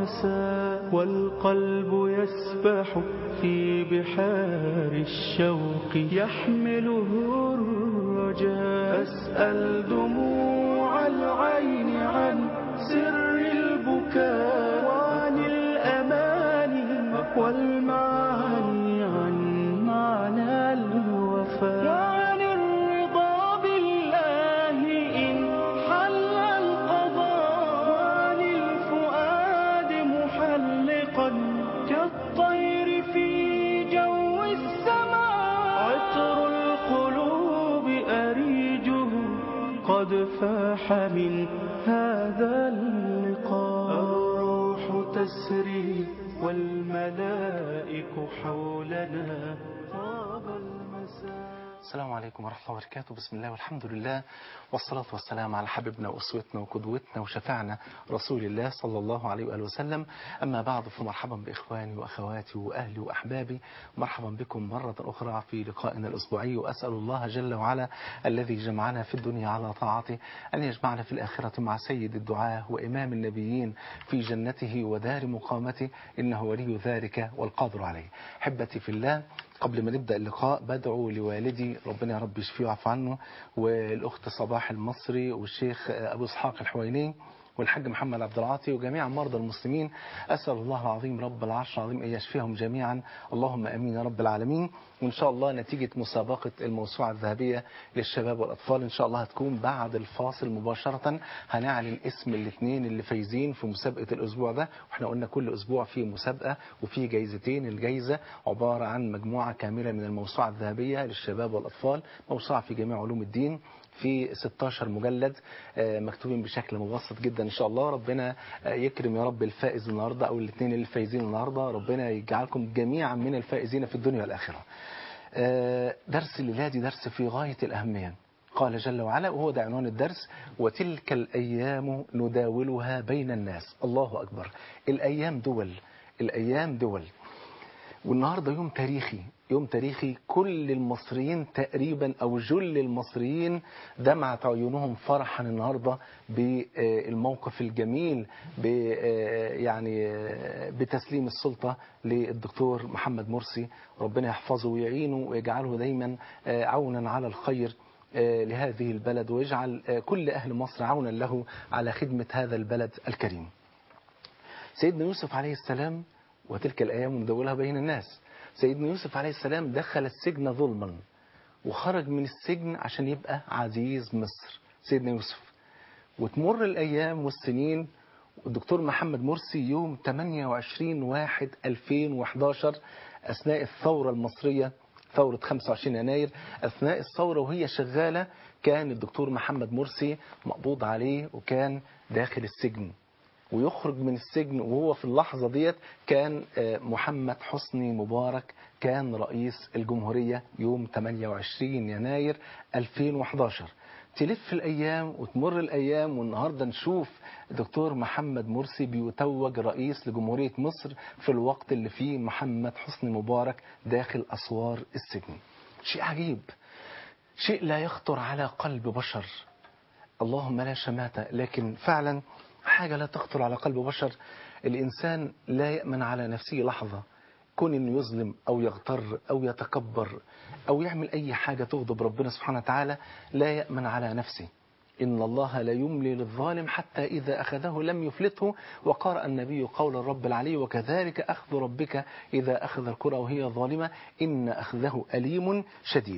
المساء والقلب يسبح في بحار الشوق يحمله الرجاء أسأل دموع العين عن سر البكاء وعن الأماني والمعاني عن معنى الوفاء وعن الرضا بالله إن حل القضاء وعن الفؤاد محلقا كالطير في جو السماء عطر القلوب أريجه قد فاح من هذا اللقاء الروح تسري والملائك حولنا طاب المساء السلام عليكم ورحمة الله وبركاته بسم الله والحمد لله والصلاة والسلام على حبيبنا وأسوتنا وقدوتنا وشفعنا رسول الله صلى الله عليه وآله وسلم أما بعد فمرحبا بإخواني وأخواتي وأهلي وأحبابي مرحبا بكم مرة أخرى في لقائنا الأسبوعي وأسأل الله جل وعلا الذي جمعنا في الدنيا على طاعته أن يجمعنا في الآخرة مع سيد الدعاة وإمام النبيين في جنته ودار مقامته إنه ولي ذلك والقادر عليه حبتي في الله قبل ما نبدأ اللقاء بدعو لوالدي ربنا يا رب يشفيه ويعفو عنه والأخت صباح المصري والشيخ أبو إسحاق الحويني والحاج محمد عبد العاطي وجميع مرضى المسلمين أسأل الله العظيم رب العرش العظيم أن يشفيهم جميعا اللهم أمين يا رب العالمين وإن شاء الله نتيجة مسابقة الموسوعة الذهبية للشباب والأطفال إن شاء الله هتكون بعد الفاصل مباشرة هنعلن اسم الاثنين اللي فايزين في مسابقة الأسبوع ده وإحنا قلنا كل أسبوع في مسابقة وفي جايزتين الجايزة عبارة عن مجموعة كاملة من الموسوعة الذهبية للشباب والأطفال موسوعة في جميع علوم الدين في 16 مجلد مكتوبين بشكل مبسط جدا ان شاء الله ربنا يكرم يا رب الفائز النهارده او الاثنين اللي فايزين النهارده ربنا يجعلكم جميعا من الفائزين في الدنيا والاخره. درس الليله دي درس في غايه الاهميه. قال جل وعلا وهو ده عنوان الدرس وتلك الايام نداولها بين الناس الله اكبر الايام دول الايام دول والنهارده يوم تاريخي يوم تاريخي كل المصريين تقريبا او جل المصريين دمعت عيونهم فرحا النهارده بالموقف الجميل ب يعني بتسليم السلطه للدكتور محمد مرسي ربنا يحفظه ويعينه ويجعله دايما عونا على الخير لهذه البلد ويجعل كل اهل مصر عونا له على خدمه هذا البلد الكريم. سيدنا يوسف عليه السلام وتلك الايام ندولها بين الناس سيدنا يوسف عليه السلام دخل السجن ظلما وخرج من السجن عشان يبقى عزيز مصر سيدنا يوسف وتمر الأيام والسنين والدكتور محمد مرسي يوم 28 واحد 2011 أثناء الثورة المصرية ثورة 25 يناير أثناء الثورة وهي شغالة كان الدكتور محمد مرسي مقبوض عليه وكان داخل السجن ويخرج من السجن وهو في اللحظة ديت كان محمد حسني مبارك كان رئيس الجمهورية يوم 28 يناير 2011 تلف الأيام وتمر الأيام والنهاردة نشوف دكتور محمد مرسي بيتوج رئيس لجمهورية مصر في الوقت اللي فيه محمد حسني مبارك داخل أسوار السجن شيء عجيب شيء لا يخطر على قلب بشر اللهم لا شماتة لكن فعلا حاجة لا تخطر على قلب بشر الإنسان لا يأمن على نفسه لحظة كون إنه يظلم أو يغتر أو يتكبر أو يعمل أي حاجة تغضب ربنا سبحانه وتعالى لا يأمن على نفسه إن الله لا يملي للظالم حتى إذا أخذه لم يفلته وقرأ النبي قول الرب العلي وكذلك أخذ ربك إذا أخذ القرى وهي ظالمة إن أخذه أليم شديد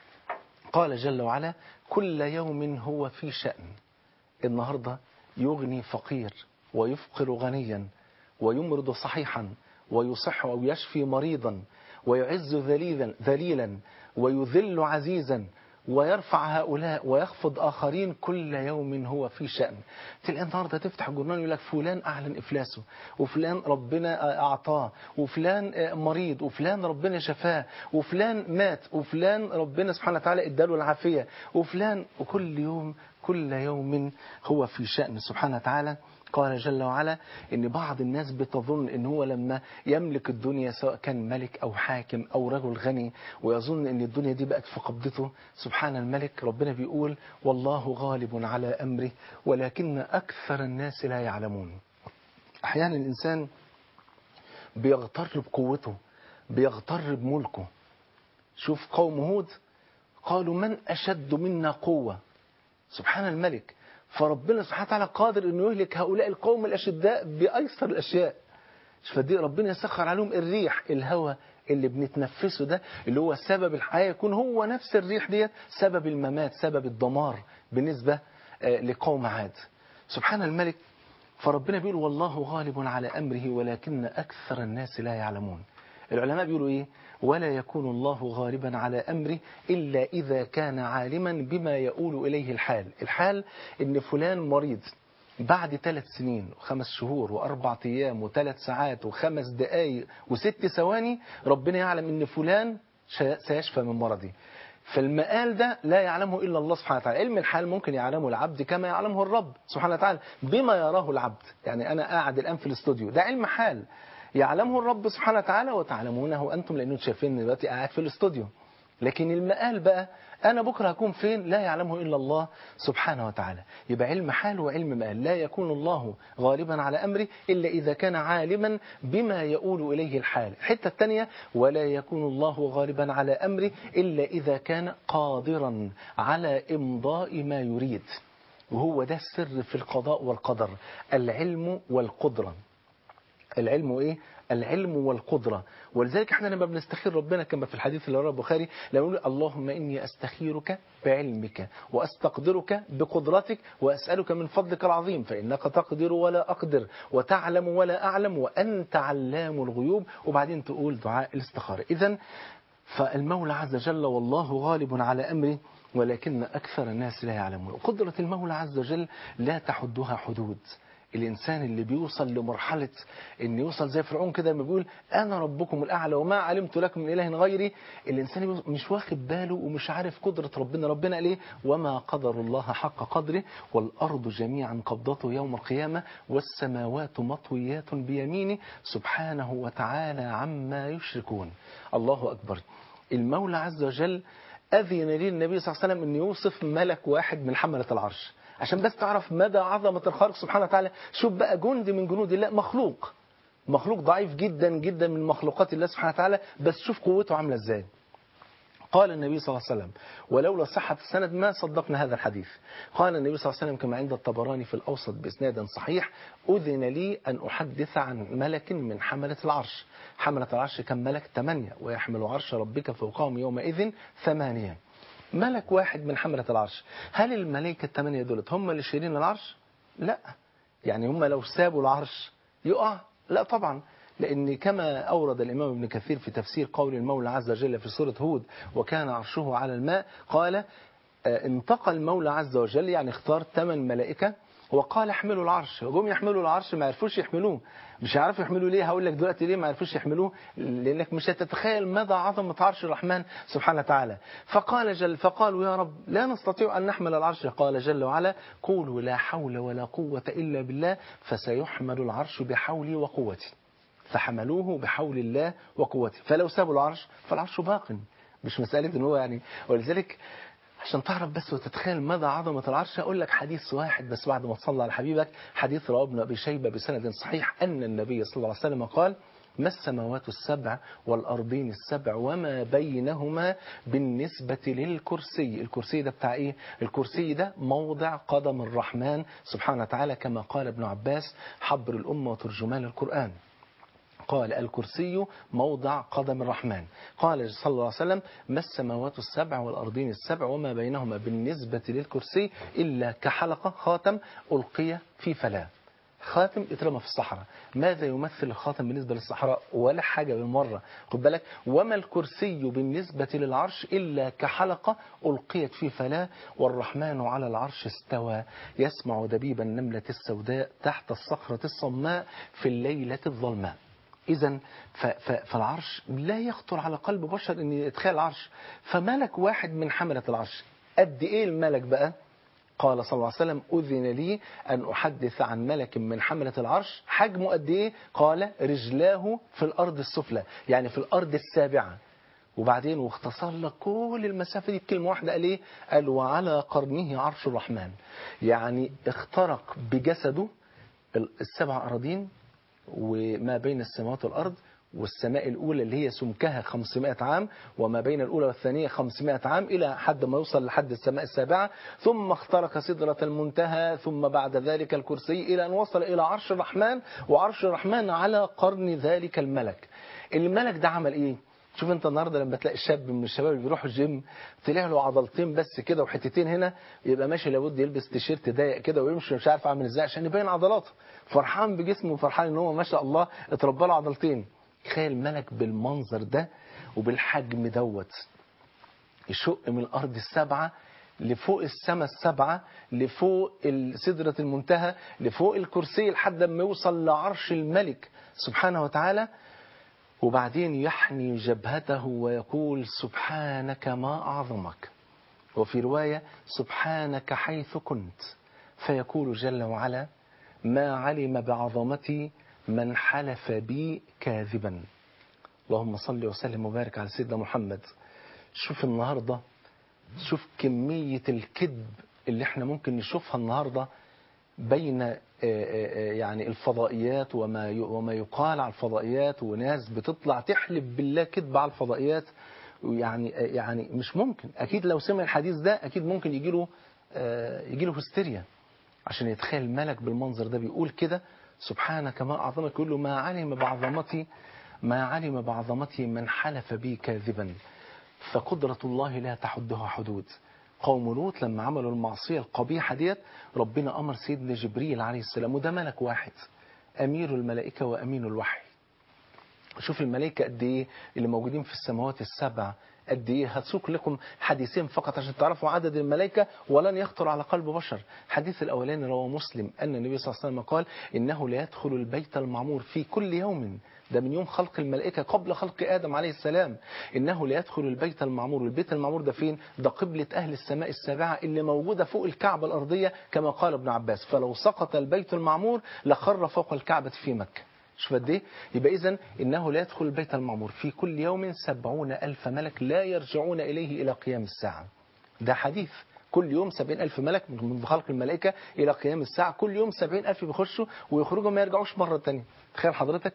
قال جل وعلا كل يوم هو في شأن النهارده يغني فقير ويفقر غنيا ويمرض صحيحا ويصح أو يشفي مريضا ويعز ذليلا, ذليلا ويذل عزيزا ويرفع هؤلاء ويخفض آخرين كل يوم هو في شأن تلاقي النهاردة تفتح الجورنال يقول لك فلان أعلن إفلاسه وفلان ربنا أعطاه وفلان مريض وفلان ربنا شفاه وفلان مات وفلان ربنا سبحانه وتعالى اداله العافية وفلان وكل يوم كل يوم هو في شأن سبحانه وتعالى قال جل وعلا ان بعض الناس بتظن ان هو لما يملك الدنيا سواء كان ملك او حاكم او رجل غني ويظن ان الدنيا دي بقت في قبضته سبحان الملك ربنا بيقول والله غالب على امره ولكن اكثر الناس لا يعلمون أحيانا الإنسان بيغتر بقوته بيغتر بملكه شوف قوم هود قالوا من أشد منا قوة سبحان الملك فربنا سبحانه وتعالى قادر أنه يهلك هؤلاء القوم الأشداء بأيسر الأشياء فدي ربنا يسخر عليهم الريح الهواء اللي بنتنفسه ده اللي هو سبب الحياة يكون هو نفس الريح ديت سبب الممات سبب الدمار بالنسبة لقوم عاد سبحان الملك فربنا بيقول والله غالب على أمره ولكن أكثر الناس لا يعلمون العلماء بيقولوا إيه ولا يكون الله غالبا على أمره إلا إذا كان عالما بما يؤول إليه الحال الحال إن فلان مريض بعد ثلاث سنين وخمس شهور وأربع أيام وثلاث ساعات وخمس دقايق وست ثواني ربنا يعلم إن فلان سيشفى من مرضه فالمقال ده لا يعلمه إلا الله سبحانه وتعالى علم الحال ممكن يعلمه العبد كما يعلمه الرب سبحانه وتعالى بما يراه العبد يعني أنا قاعد الآن في الاستوديو ده علم حال يعلمه الرب سبحانه وتعالى وتعلمونه أنتم لأنه شايفين دلوقتي قاعد في الاستوديو لكن المقال بقى أنا بكرة هكون فين لا يعلمه إلا الله سبحانه وتعالى يبقى علم حال وعلم مقال لا يكون الله غالبا على أمره إلا إذا كان عالما بما يؤول إليه الحال الحتة الثانية ولا يكون الله غالبا على أمره إلا إذا كان قادرا على إمضاء ما يريد وهو ده السر في القضاء والقدر العلم والقدرة العلم ايه العلم والقدرة ولذلك احنا لما بنستخير ربنا كما في الحديث اللي رواه البخاري لما نقول اللهم إني أستخيرك بعلمك وأستقدرك بقدرتك وأسألك من فضلك العظيم فإنك تقدر ولا أقدر وتعلم ولا أعلم وأنت علام الغيوب وبعدين تقول دعاء الاستخارة إذا فالمولى عز وجل والله غالب على أمره ولكن أكثر الناس لا يعلمون قدرة المولى عز وجل لا تحدها حدود الإنسان اللي بيوصل لمرحلة إن يوصل زي فرعون كده لما بيقول أنا ربكم الأعلى وما علمت لكم من إله غيري الإنسان مش واخد باله ومش عارف قدرة ربنا ربنا قال إيه وما قدر الله حق قدره والأرض جميعا قبضته يوم القيامة والسماوات مطويات بيمينه سبحانه وتعالى عما يشركون الله أكبر المولى عز وجل أذن لي النبي صلى الله عليه وسلم أن يوصف ملك واحد من حملة العرش عشان بس تعرف مدى عظمة الخالق سبحانه وتعالى شوف بقى جند من جنود الله مخلوق مخلوق ضعيف جدا جدا من مخلوقات الله سبحانه وتعالى بس شوف قوته عاملة ازاي قال النبي صلى الله عليه وسلم ولولا صحة السند ما صدقنا هذا الحديث قال النبي صلى الله عليه وسلم كما عند الطبراني في الأوسط بإسناد صحيح أذن لي أن أحدث عن ملك من حملة العرش حملة العرش كم ملك ثمانية ويحمل عرش ربك فوقهم يومئذ ثمانية ملك واحد من حملة العرش هل الملائكة الثمانية دولت هم اللي شايلين العرش لا يعني هم لو سابوا العرش يقع لا طبعا لأن كما أورد الإمام ابن كثير في تفسير قول المولى عز وجل في سورة هود وكان عرشه على الماء قال انتقى المولى عز وجل يعني اختار ثمان ملائكة وقال احملوا العرش وجم يحملوا العرش ما عرفوش يحملوه مش عارف يحملوه ليه هقول لك دلوقتي ليه ما عرفوش يحملوه لانك مش هتتخيل مدى عظمه عرش الرحمن سبحانه وتعالى فقال جل فقالوا يا رب لا نستطيع ان نحمل العرش قال جل وعلا قولوا لا حول ولا قوه الا بالله فسيحمل العرش بحولي وقوتي فحملوه بحول الله وقوته فلو سابوا العرش فالعرش باق مش مساله ان هو يعني ولذلك عشان تعرف بس وتتخيل مدى عظمة العرش أقول لك حديث واحد بس بعد ما تصلى على حبيبك حديث رواه ابن أبي شيبة بسند صحيح أن النبي صلى الله عليه وسلم قال ما السماوات السبع والأرضين السبع وما بينهما بالنسبة للكرسي الكرسي ده بتاع إيه؟ الكرسي ده موضع قدم الرحمن سبحانه وتعالى كما قال ابن عباس حبر الأمة وترجمان القرآن قال الكرسي موضع قدم الرحمن قال صلى الله عليه وسلم ما السماوات السبع والأرضين السبع وما بينهما بالنسبة للكرسي إلا كحلقة خاتم ألقي في فلاة خاتم اترمى في الصحراء ماذا يمثل الخاتم بالنسبة للصحراء ولا حاجة بالمرة خد بالك وما الكرسي بالنسبة للعرش إلا كحلقة ألقيت في فلاة والرحمن على العرش استوى يسمع دبيب النملة السوداء تحت الصخرة الصماء في الليلة الظلماء إذا فالعرش لا يخطر على قلب بشر أن يتخيل العرش فملك واحد من حملة العرش قد إيه الملك بقى قال صلى الله عليه وسلم أذن لي أن أحدث عن ملك من حملة العرش حجمه قد إيه قال رجلاه في الأرض السفلى يعني في الأرض السابعة وبعدين واختصر لك كل المسافة دي بكلمة واحدة قال إيه قال وعلى قرنه عرش الرحمن يعني اخترق بجسده السبع أراضين وما بين السماوات والأرض والسماء الأولى اللي هي سمكها 500 عام وما بين الأولى والثانية 500 عام إلى حد ما يوصل لحد السماء السابعة ثم اخترق سدرة المنتهى ثم بعد ذلك الكرسي إلى أن وصل إلى عرش الرحمن وعرش الرحمن على قرن ذلك الملك الملك ده عمل إيه؟ شوف انت النهارده لما تلاقي شاب من الشباب اللي بيروحوا الجيم طلع له عضلتين بس كده وحتتين هنا يبقى ماشي لابد يلبس تيشيرت ضيق كده ويمشي مش عارف عامل ازاي عشان يبين عضلاته فرحان بجسمه وفرحان ان هو ما شاء الله اتربى له عضلتين تخيل ملك بالمنظر ده وبالحجم دوت يشق من الارض السبعه لفوق السماء السبعة لفوق سدرة المنتهى لفوق الكرسي لحد ما يوصل لعرش الملك سبحانه وتعالى وبعدين يحني جبهته ويقول سبحانك ما أعظمك وفي رواية سبحانك حيث كنت فيقول جل وعلا ما علم بعظمتي من حلف بي كاذبا اللهم صل وسلم وبارك على سيدنا محمد شوف النهاردة شوف كمية الكذب اللي احنا ممكن نشوفها النهاردة بين يعني الفضائيات وما وما يقال على الفضائيات وناس بتطلع تحلف بالله كذب على الفضائيات يعني يعني مش ممكن اكيد لو سمع الحديث ده اكيد ممكن يجي له يجي له هستيريا عشان يتخيل الملك بالمنظر ده بيقول كده سبحانك ما اعظمك يقول له ما علم بعظمتي ما علم بعظمتي من حلف بي كاذبا فقدرة الله لا تحدها حدود قوم لوط لما عملوا المعصية القبيحة ديت ربنا أمر سيدنا جبريل عليه السلام وده ملك واحد أمير الملائكة وأمين الوحي شوف الملائكة قد إيه اللي موجودين في السماوات السبع قد إيه هتسوق لكم حديثين فقط عشان تعرفوا عدد الملائكة ولن يخطر على قلب بشر الحديث الأولاني رواه مسلم أن النبي صلى الله عليه وسلم قال إنه لا يدخل البيت المعمور في كل يوم ده من يوم خلق الملائكة قبل خلق آدم عليه السلام إنه لا يدخل البيت المعمور البيت المعمور ده فين ده قبلة أهل السماء السابعة اللي موجودة فوق الكعبة الأرضية كما قال ابن عباس فلو سقط البيت المعمور لخر فوق الكعبة في مكة شوف قد ايه يبقى اذا انه لا يدخل البيت المعمور في كل يوم سبعون الف ملك لا يرجعون اليه الى قيام الساعه ده حديث كل يوم سبعين ألف ملك من خلق الملائكة إلى قيام الساعة كل يوم سبعين ألف بيخشوا ويخرجوا ما يرجعوش مرة تانية تخيل حضرتك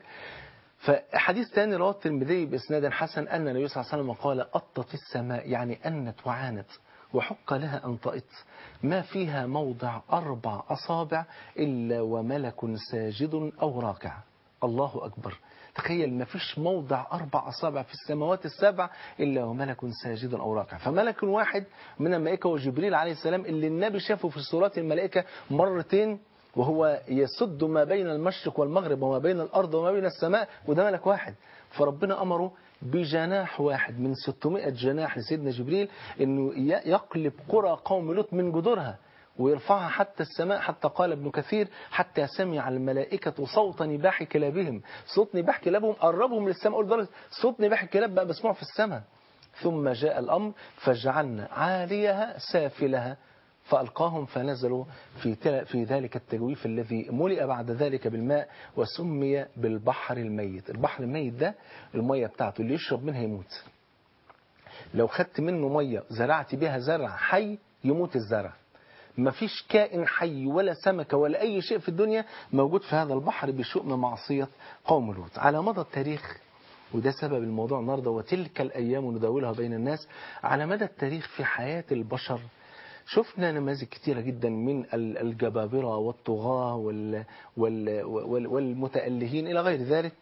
فحديث ثاني رواه الترمذي بإسناد حسن أن النبي صلى الله عليه وسلم قال أطت السماء يعني أنت وعانت وحق لها أن طئت ما فيها موضع أربع أصابع إلا وملك ساجد أو راكع الله أكبر تخيل ما فيش موضع أربع أصابع في السماوات السبع إلا وملك ساجد أو راكع فملك واحد من الملائكة وجبريل عليه السلام اللي النبي شافه في صورات الملائكة مرتين وهو يسد ما بين المشرق والمغرب وما بين الأرض وما بين السماء وده ملك واحد فربنا أمره بجناح واحد من 600 جناح لسيدنا جبريل انه يقلب قرى قوم لوط من جذورها ويرفعها حتى السماء حتى قال ابن كثير حتى سمع الملائكة صوت نباح كلابهم صوت نباح كلابهم قربهم للسماء قول درجة صوت نباح الكلاب بقى مسموع في السماء ثم جاء الأمر فجعلنا عاليها سافلها فألقاهم فنزلوا في في ذلك التجويف الذي ملئ بعد ذلك بالماء وسمي بالبحر الميت البحر الميت ده المية بتاعته اللي يشرب منها يموت لو خدت منه مية زرعت بها زرع حي يموت الزرع مفيش كائن حي ولا سمكة ولا أي شيء في الدنيا موجود في هذا البحر بشؤم معصية قوم لوط على مدى التاريخ وده سبب الموضوع النهارده وتلك الأيام نداولها بين الناس على مدى التاريخ في حياة البشر شفنا نماذج كتيرة جدا من الجبابرة والطغاة وال وال وال والمتألهين إلى غير ذلك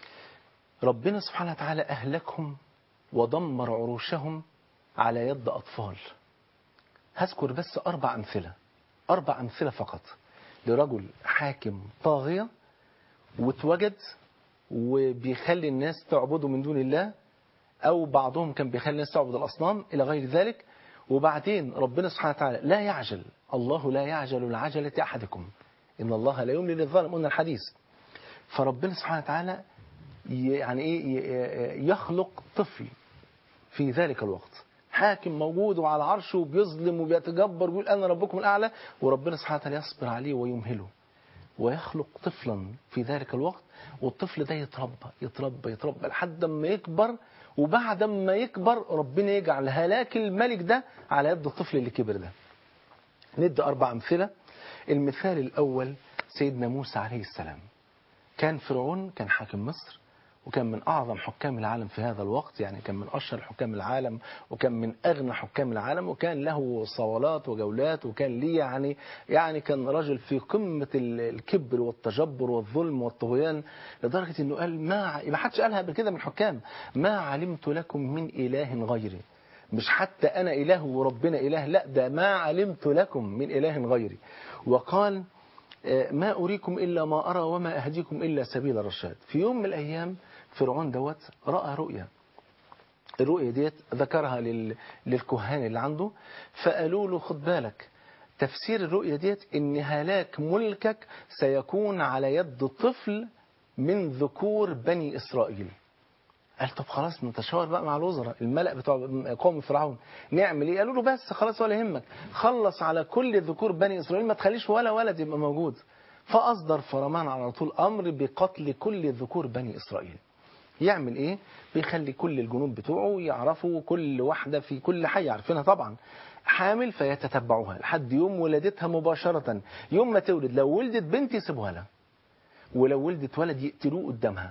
ربنا سبحانه وتعالى أهلكهم ودمر عروشهم على يد أطفال هذكر بس أربع أمثلة أربع أمثلة فقط لرجل حاكم طاغية واتوجد وبيخلي الناس تعبده من دون الله أو بعضهم كان بيخلي الناس تعبد الأصنام إلى غير ذلك وبعدين ربنا سبحانه وتعالى لا يعجل الله لا يعجل العجلة أحدكم إن الله لا يملي للظالم قلنا الحديث فربنا سبحانه وتعالى يعني إيه يخلق طفل في ذلك الوقت حاكم موجود وعلى عرشه وبيظلم وبيتجبر ويقول أنا ربكم الأعلى وربنا سبحانه وتعالى يصبر عليه ويمهله ويخلق طفلا في ذلك الوقت والطفل ده يتربى يتربى يتربى لحد ما يكبر وبعد ما يكبر ربنا يجعل هلاك الملك ده على يد الطفل اللي كبر ده ندي أربع أمثلة المثال الأول سيدنا موسى عليه السلام كان فرعون كان حاكم مصر وكان من أعظم حكام العالم في هذا الوقت يعني كان من أشهر حكام العالم وكان من أغنى حكام العالم وكان له صولات وجولات وكان ليه يعني يعني كان راجل في قمة ال- الكبر والتجبر والظلم والطغيان لدرجة إنه قال ما ع- ما حدش قالها قبل كده من الحكام ما علمت لكم من إله غيري مش حتى أنا إله وربنا إله لا ده ما علمت لكم من إله غيري وقال آه، ما أريكم إلا ما أرى وما أهديكم إلا سبيل الرشاد في يوم من الأيام فرعون دوت رأى رؤيا الرؤيا ديت ذكرها لل... للكهان اللي عنده فقالوا له خد بالك تفسير الرؤيا ديت ان هلاك ملكك سيكون على يد طفل من ذكور بني اسرائيل قال طب خلاص نتشاور بقى مع الوزراء الملأ بتوع قوم فرعون نعمل ايه قالوا له بس خلاص ولا يهمك خلص على كل ذكور بني اسرائيل ما تخليش ولا ولد يبقى موجود فاصدر فرمان على طول امر بقتل كل ذكور بني اسرائيل يعمل ايه بيخلي كل الجنود بتوعه يعرفوا كل واحدة في كل حي عارفينها طبعا حامل فيتتبعوها لحد يوم ولادتها مباشرة يوم ما تولد لو ولدت بنت يسيبوها لها ولو ولدت ولد يقتلوه قدامها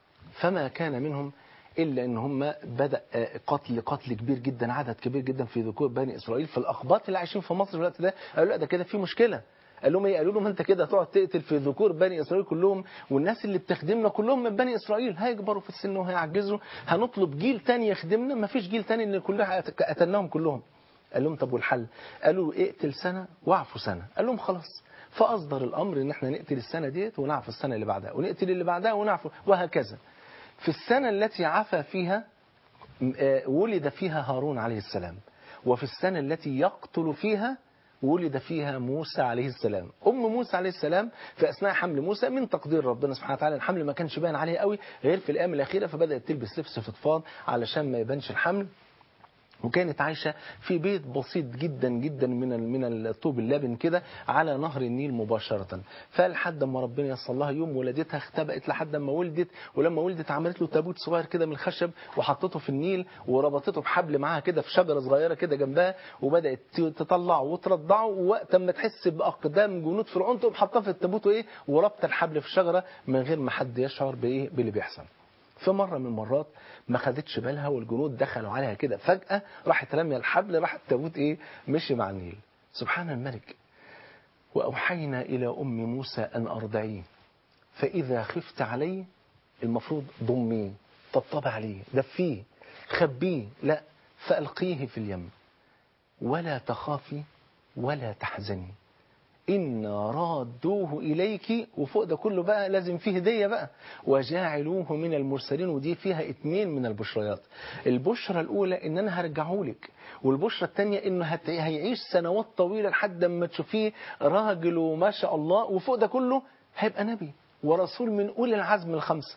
فما كان منهم إلا أن هم بدأ آه، قتل قتل كبير جدا عدد كبير جدا في ذكور بني إسرائيل فالأخباط اللي عايشين في مصر في الوقت ده قالوا لا ده كده في مشكلة قال لهم ايه قالوا لهم انت كده هتقعد تقتل في ذكور بني اسرائيل كلهم والناس اللي بتخدمنا كلهم من بني اسرائيل هيكبروا في السن وهيعجزوا هنطلب جيل تاني يخدمنا ما فيش جيل تاني ان كلنا قتلناهم كلهم قال لهم طب والحل قالوا اقتل سنه واعفوا سنه قال لهم خلاص فاصدر الامر ان احنا نقتل السنه ديت ونعفو السنه اللي بعدها ونقتل اللي بعدها ونعفو وهكذا في السنه التي عفى فيها آه، ولد فيها هارون عليه السلام وفي السنة التي يقتل فيها ولد فيها موسى عليه السلام أم موسى عليه السلام في أثناء حمل موسى من تقدير ربنا سبحانه وتعالى الحمل ما كانش باين عليها قوي غير في الأيام الأخيرة فبدأت تلبس لبس فضفاض علشان ما يبانش الحمل وكانت عايشة في بيت بسيط جدا جدا من ال- من الطوب اللبن كده على نهر النيل مباشرة فلحد ما ربنا يسر لها يوم ولادتها اختبأت لحد ما ولدت ولما ولدت عملت له تابوت صغير كده من الخشب وحطته في النيل وربطته بحبل معاها كده في شجرة صغيرة كده جنبها وبدأت ت- تطلعه وترضعه ووقت ما تحس بأقدام جنود فرعون تقوم حاطاه في التابوت وايه وربط الحبل في الشجرة من غير ما حد يشعر بايه باللي بيحصل في مرة من المرات ما خدتش بالها والجنود دخلوا عليها كده فجأة راحت رامية الحبل راح التابوت ايه مشي مع النيل سبحان الملك وأوحينا إلى أم موسى أن أرضعيه فإذا خفت عليه المفروض ضميه طبطب عليه دفيه خبيه لا فألقيه في اليم ولا تخافي ولا تحزني إنا رادوه إليك وفوق ده كله بقى لازم فيه هدية بقى وجاعلوه من المرسلين ودي فيها اتنين من البشريات البشرة الأولى إن أنا هرجعه لك والبشرة الثانية إنه هت- هيعيش سنوات طويلة لحد ما تشوفيه راجل وما شاء الله وفوق ده كله هيبقى نبي ورسول من أولي العزم الخمسة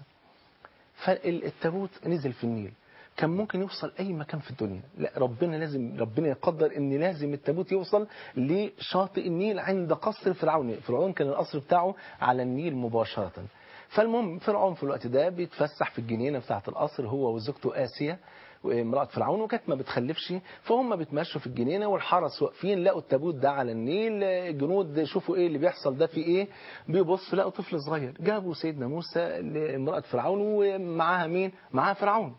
فالتابوت نزل في النيل كان ممكن يوصل اي مكان في الدنيا لا ربنا لازم ربنا يقدر ان لازم التابوت يوصل لشاطئ النيل عند قصر فرعون فرعون كان القصر بتاعه على النيل مباشرة فالمهم فرعون في الوقت ده بيتفسح في الجنينة بتاعة القصر هو وزوجته آسيا وامرأة فرعون وكانت ما بتخلفش فهم بيتمشوا في الجنينة والحرس واقفين لقوا التابوت ده على النيل الجنود شوفوا ايه اللي بيحصل ده في ايه بيبص لقوا طفل صغير جابوا سيدنا موسى لامرأة فرعون ومعاها مين معاها فرعون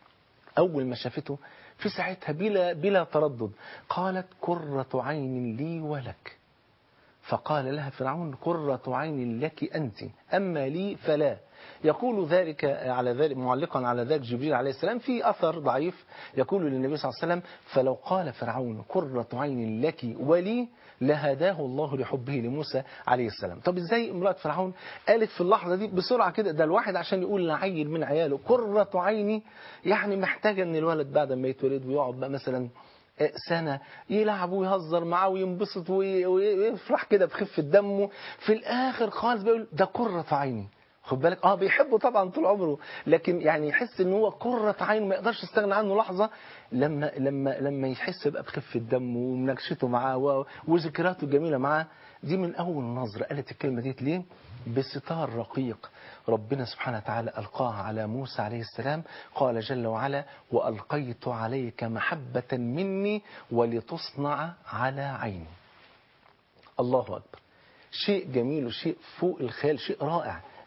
أول ما شافته في ساعتها بلا, بلا تردد قالت قرة عين لي ولك فقال لها فرعون قرة عين لك أنت أما لي فلا يقول ذلك على ذلك معلقا على ذلك جبريل عليه السلام في أثر ضعيف يقول للنبي صلى الله عليه وسلم فلو قال فرعون قرة عين لك ولي لهداه الله لحبه لموسى عليه السلام طب ازاي امرأة فرعون قالت في اللحظة دي بسرعة كده ده الواحد عشان يقول لعيل من عياله قرة عيني يعني محتاجة ان الولد بعد ما يتولد ويقعد بقى مثلا سنة يلعب ويهزر معاه وينبسط وي- ويفرح كده بخفة دمه في الآخر خالص بيقول ده قرة عيني خد بالك اه بيحبه طبعا طول عمره لكن يعني يحس ان هو قرة عين ما يقدرش يستغنى عنه لحظة لما لما لما يحس بقى بخفة دمه ومناقشته معاه و- وذكرياته الجميلة معاه دي من أول نظرة قالت الكلمة ديت ليه؟ بستار رقيق ربنا سبحانه وتعالى ألقاها على موسى عليه السلام قال جل وعلا وألقيت عليك محبة مني ولتصنع على عيني الله أكبر شيء جميل وشيء فوق الخيال شيء رائع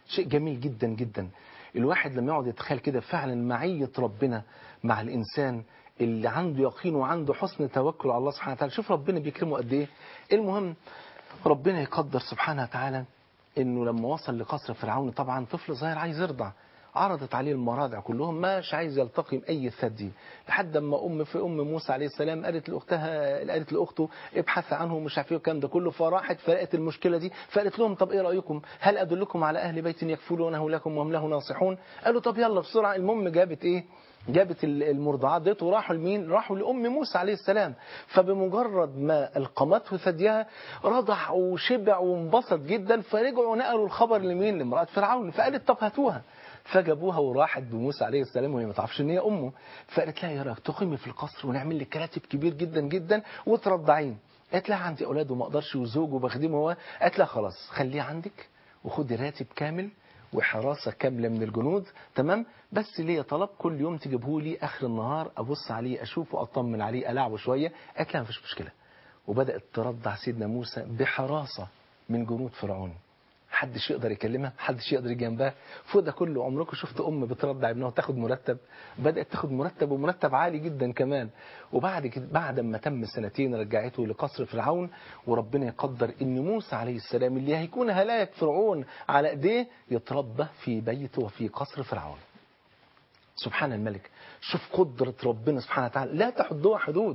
شيء جميل جدا جدا الواحد لما يقعد يتخيل كده فعلا معية ربنا مع الإنسان اللي عنده يقين وعنده حسن توكل على الله سبحانه وتعالى شوف ربنا بيكرمه قد ايه المهم ربنا يقدر سبحانه وتعالى انه لما وصل لقصر فرعون طبعا طفل صغير عايز يرضع عرضت عليه المراضع كلهم مش عايز يلتقي اي ثدي لحد اما ام في ام موسى عليه السلام قالت لاختها قالت لاخته ابحث عنه مش عارف ايه الكلام ده كله فراحت فلقت المشكله دي فقالت لهم طب ايه رايكم هل ادلكم على اهل بيت يكفلونه لكم وهم له ناصحون قالوا طب يلا بسرعه المهم جابت ايه جابت المرضعات ديت وراحوا لمين راحوا لام موسى عليه السلام فبمجرد ما القمته ثديها رضع وشبع وانبسط جدا فرجعوا نقلوا الخبر لمين لامراه فرعون فقالت طب هاتوها فجابوها وراحت بموسى عليه السلام وهي ما تعرفش ان هي امه فقالت لها يا راجل تقيمي في القصر ونعمل لك كراتب كبير جدا جدا وترضعين قالت لها عندي اولاد وما اقدرش وزوج وبخدمه هو قالت لها خلاص خليه عندك وخدي راتب كامل وحراسة كاملة من الجنود تمام بس ليا طلب كل يوم تجيبه لي آخر النهار أبص عليه أشوفه أطمن عليه ألعبه شوية قالت لها مفيش مشكلة وبدأت ترضع سيدنا موسى بحراسة من جنود فرعون محدش يقدر يكلمها محدش يقدر يجي جنبها فوق ده كله عمركم شفت ام بترضع ابنها وتاخد مرتب بدات تاخد مرتب ومرتب عالي جدا كمان وبعد كده بعد ما تم سنتين رجعته لقصر فرعون وربنا يقدر ان موسى عليه السلام اللي هيكون هلاك فرعون على ايديه يتربى في بيته وفي قصر فرعون سبحان الملك شوف قدرة ربنا سبحانه وتعالى لا تحدها حدود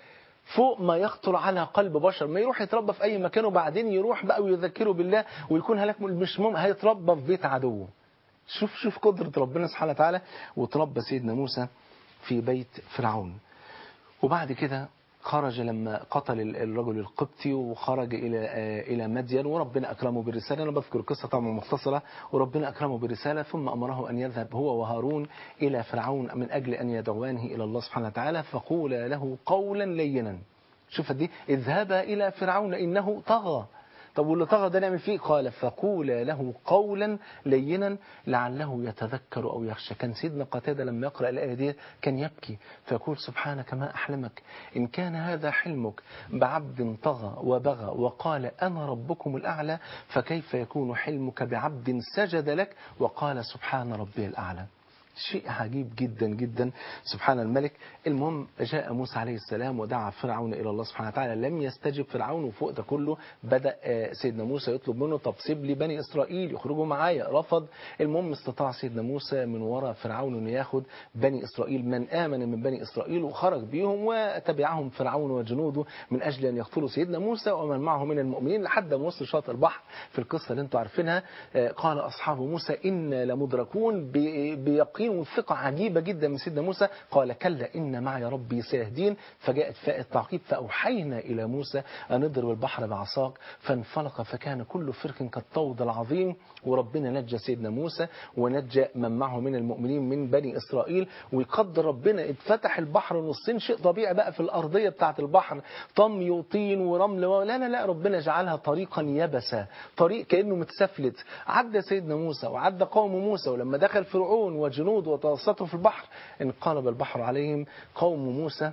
فوق ما يخطر على قلب بشر ما يروح يتربى في اي مكان وبعدين يروح بقى ويذكره بالله ويكون هلاك مش مهم هيتربى في بيت عدوه شوف شوف قدرة ربنا سبحانه وتعالى وتربى سيدنا موسى في بيت فرعون وبعد كده خرج لما قتل الرجل القبطي وخرج إلى إلى مدين وربنا أكرمه بالرسالة أنا بذكر قصة طبعا مختصرة وربنا أكرمه بالرسالة ثم أمره أن يذهب هو وهارون إلى فرعون من أجل أن يدعوانه إلى الله سبحانه وتعالى فقول له قولا لينا شوف دي اذهبا إلى فرعون إنه طغى طب واللي طغى ده نعمل فيه قال فقولا له قولا لينا لعله يتذكر أو يخشى كان سيدنا قتادة لما يقرأ الآية دي كان يبكي فيقول سبحانك ما أحلمك إن كان هذا حلمك بعبد طغى وبغى وقال أنا ربكم الأعلى فكيف يكون حلمك بعبد سجد لك وقال سبحان ربي الأعلى شيء عجيب جدا جدا سبحان الملك المهم جاء موسى عليه السلام ودعا فرعون إلى الله سبحانه وتعالى لم يستجب فرعون وفوق ده كله بدأ سيدنا موسى يطلب منه طب سيب لي بني إسرائيل يخرجوا معايا رفض المهم استطاع سيدنا موسى من وراء فرعون أنه ياخد بني إسرائيل من آمن من بني إسرائيل وخرج بيهم وتبعهم فرعون وجنوده من أجل أن يقتلوا سيدنا موسى ومن معه من المؤمنين لحد ما وصل شاطئ البحر في القصة اللي انتم عارفينها قال أصحاب موسى إنا لمدركون بيقين يقين وثقة عجيبة جدا من سيدنا موسى قال كلا إن معي ربي سيهدين فجاءت فاء التعقيب فأوحينا إلى موسى أن اضرب البحر بعصاك فانفلق فكان كل فرق كالطود العظيم وربنا نجى سيدنا موسى ونجى من معه من المؤمنين من بني إسرائيل ويقدر ربنا اتفتح البحر نصين شيء طبيعي بقى في الأرضية بتاعة البحر طمي وطين ورمل لا لا لا ربنا جعلها طريقا يبسا طريق كأنه متسفلت عدى سيدنا موسى وعدى قوم موسى ولما دخل فرعون وجنود وتوسطوا في البحر انقلب البحر عليهم قوم موسى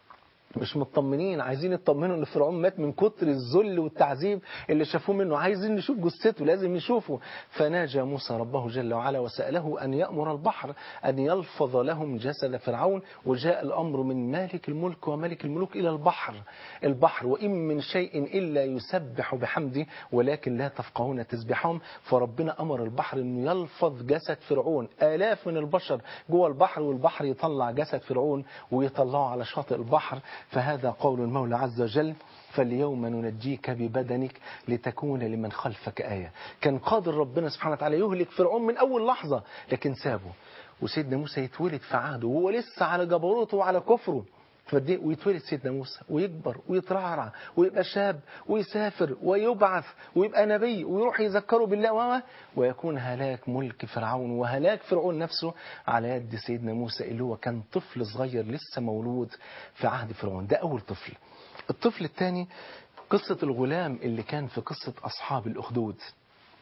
مش مطمنين عايزين يطمنوا ان فرعون مات من كتر الذل والتعذيب اللي شافوه منه عايزين نشوف جثته لازم نشوفه فناجى موسى ربه جل وعلا وسأله أن يأمر البحر أن يلفظ لهم جسد فرعون وجاء الأمر من مالك الملك وملك الملوك إلى البحر البحر وإن من شيء إلا يسبح بحمده ولكن لا تفقهون تسبحهم فربنا أمر البحر أنه يلفظ جسد فرعون آلاف من البشر جوه البحر والبحر يطلع جسد فرعون ويطلعه على شاطئ البحر فهذا قول المولى عز وجل فاليوم ننجيك ببدنك لتكون لمن خلفك آية كان قادر ربنا سبحانه وتعالى يهلك فرعون من أول لحظة لكن سابه وسيدنا موسى يتولد في عهده وهو لسه على جبروته وعلى كفره ويتولد سيدنا موسى ويكبر ويترعرع ويبقى شاب ويسافر ويبعث ويبقى نبي ويروح يذكره بالله ويكون هلاك ملك فرعون وهلاك فرعون نفسه على يد سيدنا موسى اللي هو كان طفل صغير لسه مولود في عهد فرعون ده أول طفل الطفل الثاني قصة الغلام اللي كان في قصة أصحاب الأخدود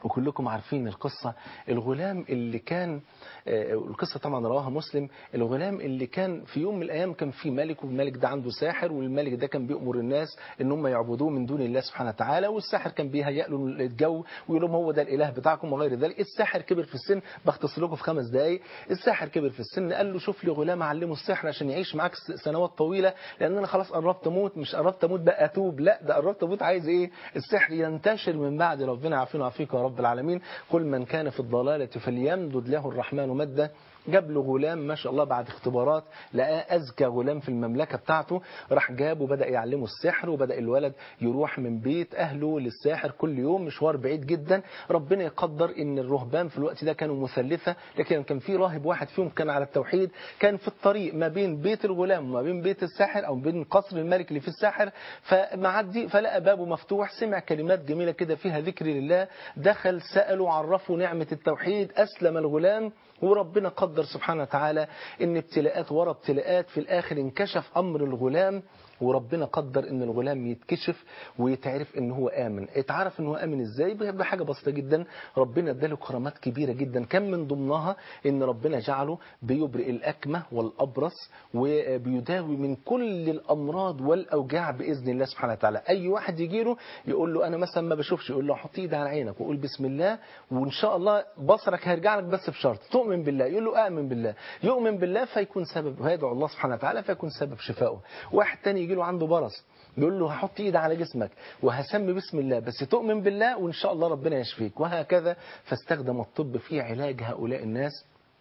وكلكم عارفين القصة الغلام اللي كان آه، القصة طبعا رواها مسلم الغلام اللي كان في يوم من الأيام كان في ملك والملك ده عنده ساحر والملك ده كان بيأمر الناس ان هم يعبدوه من دون الله سبحانه وتعالى والساحر كان بيهيأ له الجو ويقول لهم هو ده الإله بتاعكم وغير ذلك الساحر كبر في السن بختصر لكم في خمس دقايق الساحر كبر في السن قال له شوف لي غلام أعلمه السحر عشان يعيش معاك س- سنوات طويلة لأن أنا خلاص قربت أموت مش قربت أموت بقى أتوب لا ده قربت أموت عايز إيه السحر ينتشر من بعد ربنا يعافينا ويعافيك يا رب العالمين كل من كان في الضلالة فليمدد له الرحمن مدا جاب له غلام ما شاء الله بعد اختبارات لقاه أذكى غلام في المملكة بتاعته راح جابه بدأ يعلمه السحر وبدأ الولد يروح من بيت أهله للساحر كل يوم مشوار بعيد جدا ربنا يقدر إن الرهبان في الوقت ده كانوا مثلثة لكن كان في راهب واحد فيهم كان على التوحيد كان في الطريق ما بين بيت الغلام وما بين بيت الساحر أو بين قصر الملك اللي في الساحر فمعدي فلقى بابه مفتوح سمع كلمات جميلة كده فيها ذكر لله دخل سأله عرفه نعمة التوحيد أسلم الغلام وربنا قدر سبحانه وتعالى ان ابتلاءات ورا ابتلاءات في الاخر انكشف امر الغلام وربنا قدر ان الغلام يتكشف ويتعرف ان هو امن اتعرف ان هو امن ازاي بحاجه بسيطه جدا ربنا اداله كرامات كبيره جدا كان من ضمنها ان ربنا جعله بيبرئ الاكمه والابرص وبيداوي من كل الامراض والاوجاع باذن الله سبحانه وتعالى اي واحد يجي له يقول له انا مثلا ما بشوفش يقول له حط ايدي على عينك وقول بسم الله وان شاء الله بصرك هيرجع لك بس بشرط تؤمن بالله يقول له امن بالله يؤمن بالله فيكون سبب ويدعو الله سبحانه وتعالى فيكون سبب شفائه واحد تاني يجي له عنده برص يقول له هحط ايدي على جسمك وهسمي بسم الله بس تؤمن بالله وان شاء الله ربنا يشفيك وهكذا فاستخدم الطب في علاج هؤلاء الناس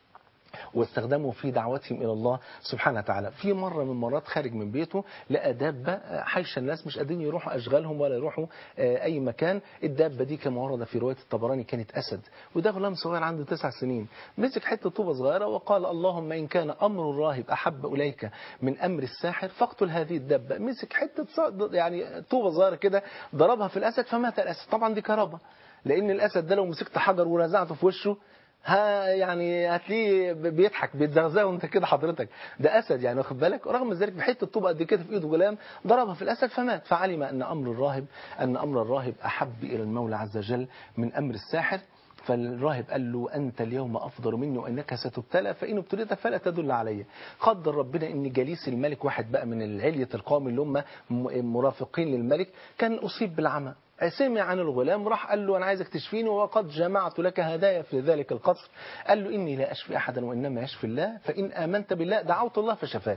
واستخدموا في دعوتهم إلى الله سبحانه وتعالى في مرة من مرات خارج من بيته لقى دابة حيشة الناس مش قادرين يروحوا أشغالهم ولا يروحوا آه، أي مكان الدابة دي كما ورد في رواية الطبراني كانت أسد وده غلام صغير عنده تسع سنين مسك حتة طوبة صغيرة وقال اللهم إن كان أمر الراهب أحب إليك من أمر الساحر فاقتل هذه الدابة مسك حتة ص- يعني طوبة صغيرة كده ضربها في الأسد فمات الأسد طبعا دي كرامة لأن الأسد ده لو مسكت حجر ونزعته في وشه ها يعني هتلاقيه بيضحك بيتزغزغ وانت كده حضرتك ده اسد يعني واخد بالك رغم ذلك بحته طوبه قد كده في ايده غلام ضربها في الاسد فمات فعلم ان امر الراهب ان امر الراهب احب الى المولى عز وجل من امر الساحر فالراهب قال له أنت اليوم أفضل مني وإنك ستبتلى فإن ابتليت فلا تدل علي قدر ربنا إن جليس الملك واحد بقى من العلية القوم اللي هم م- مرافقين للملك كان أصيب بالعمى سمع عن الغلام راح قال له أنا عايزك تشفيني وقد جمعت لك هدايا في ذلك القصر قال له إني لا أشفي أحدا وإنما يشفي الله فإن آمنت بالله دعوت الله فشفاك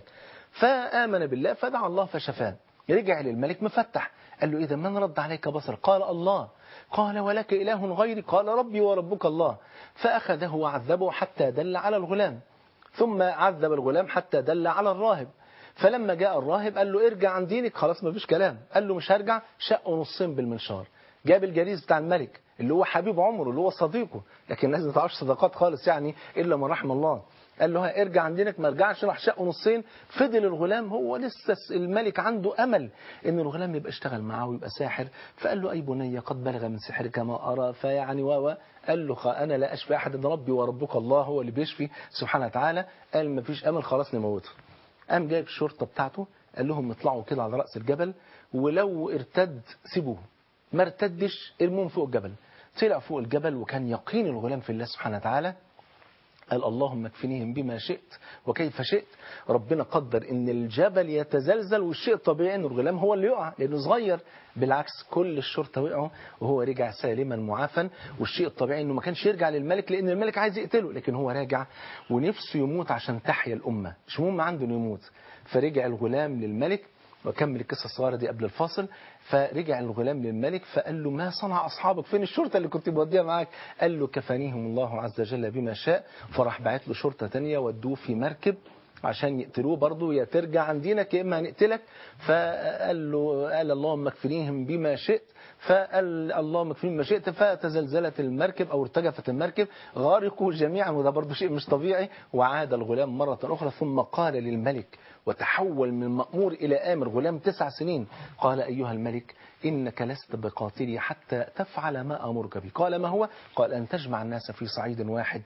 فآمن بالله فدعا الله فشفاه رجع للملك مفتح قال له إذا من رد عليك بصر قال الله قال ولك إله غيري قال ربي وربك الله فأخذه وعذبه حتى دل على الغلام ثم عذب الغلام حتى دل على الراهب فلما جاء الراهب قال له ارجع عن دينك خلاص ما فيش كلام قال له مش هرجع شقه نصين بالمنشار جاب الجريز بتاع الملك اللي هو حبيب عمره اللي هو صديقه لكن الناس ما تعرفش صداقات خالص يعني الا من رحم الله قال له ها ارجع عن دينك ما رجعش راح شقه نصين فضل الغلام هو لسه الملك عنده امل ان الغلام يبقى اشتغل معاه ويبقى ساحر فقال له اي بني قد بلغ من سحرك ما ارى فيعني و قال له خ- انا لا اشفي احد إن ربي وربك الله هو اللي بيشفي سبحانه وتعالى قال ما فيش امل خلاص نموته قام جايب الشرطه بتاعته قال لهم اطلعوا كده على راس الجبل ولو ارتد سيبوه ما ارتدش ارموهم فوق الجبل طلع فوق الجبل وكان يقين الغلام في الله سبحانه وتعالى قال اللهم اكفنيهم بما شئت وكيف شئت ربنا قدر ان الجبل يتزلزل والشيء الطبيعي ان الغلام هو اللي يقع لانه صغير بالعكس كل الشرطه وقعوا وهو رجع سالما معافا والشيء الطبيعي انه ما كانش يرجع للملك لان الملك عايز يقتله لكن هو راجع ونفسه يموت عشان تحيا الامه مش مهم عنده انه يموت فرجع الغلام للملك وكمل القصة الصغيرة دي قبل الفاصل فرجع الغلام للملك فقال له ما صنع أصحابك فين الشرطة اللي كنت بوديها معاك قال له كفانيهم الله عز وجل بما شاء فراح بعت له شرطة تانية ودوه في مركب عشان يقتلوه برضه يا ترجع عن دينك يا إما هنقتلك فقال له قال اللهم اكفنيهم بما شئت فقال اللهم اكفنيهم بما شئت فتزلزلت المركب أو ارتجفت المركب غارقوا جميعا وده برضه شيء مش طبيعي وعاد الغلام مرة أخرى ثم قال للملك وتحول من مأمور إلى آمر غلام تسع سنين قال أيها الملك إنك لست بقاتلي حتى تفعل ما أمرك به قال ما هو قال أن تجمع الناس في صعيد واحد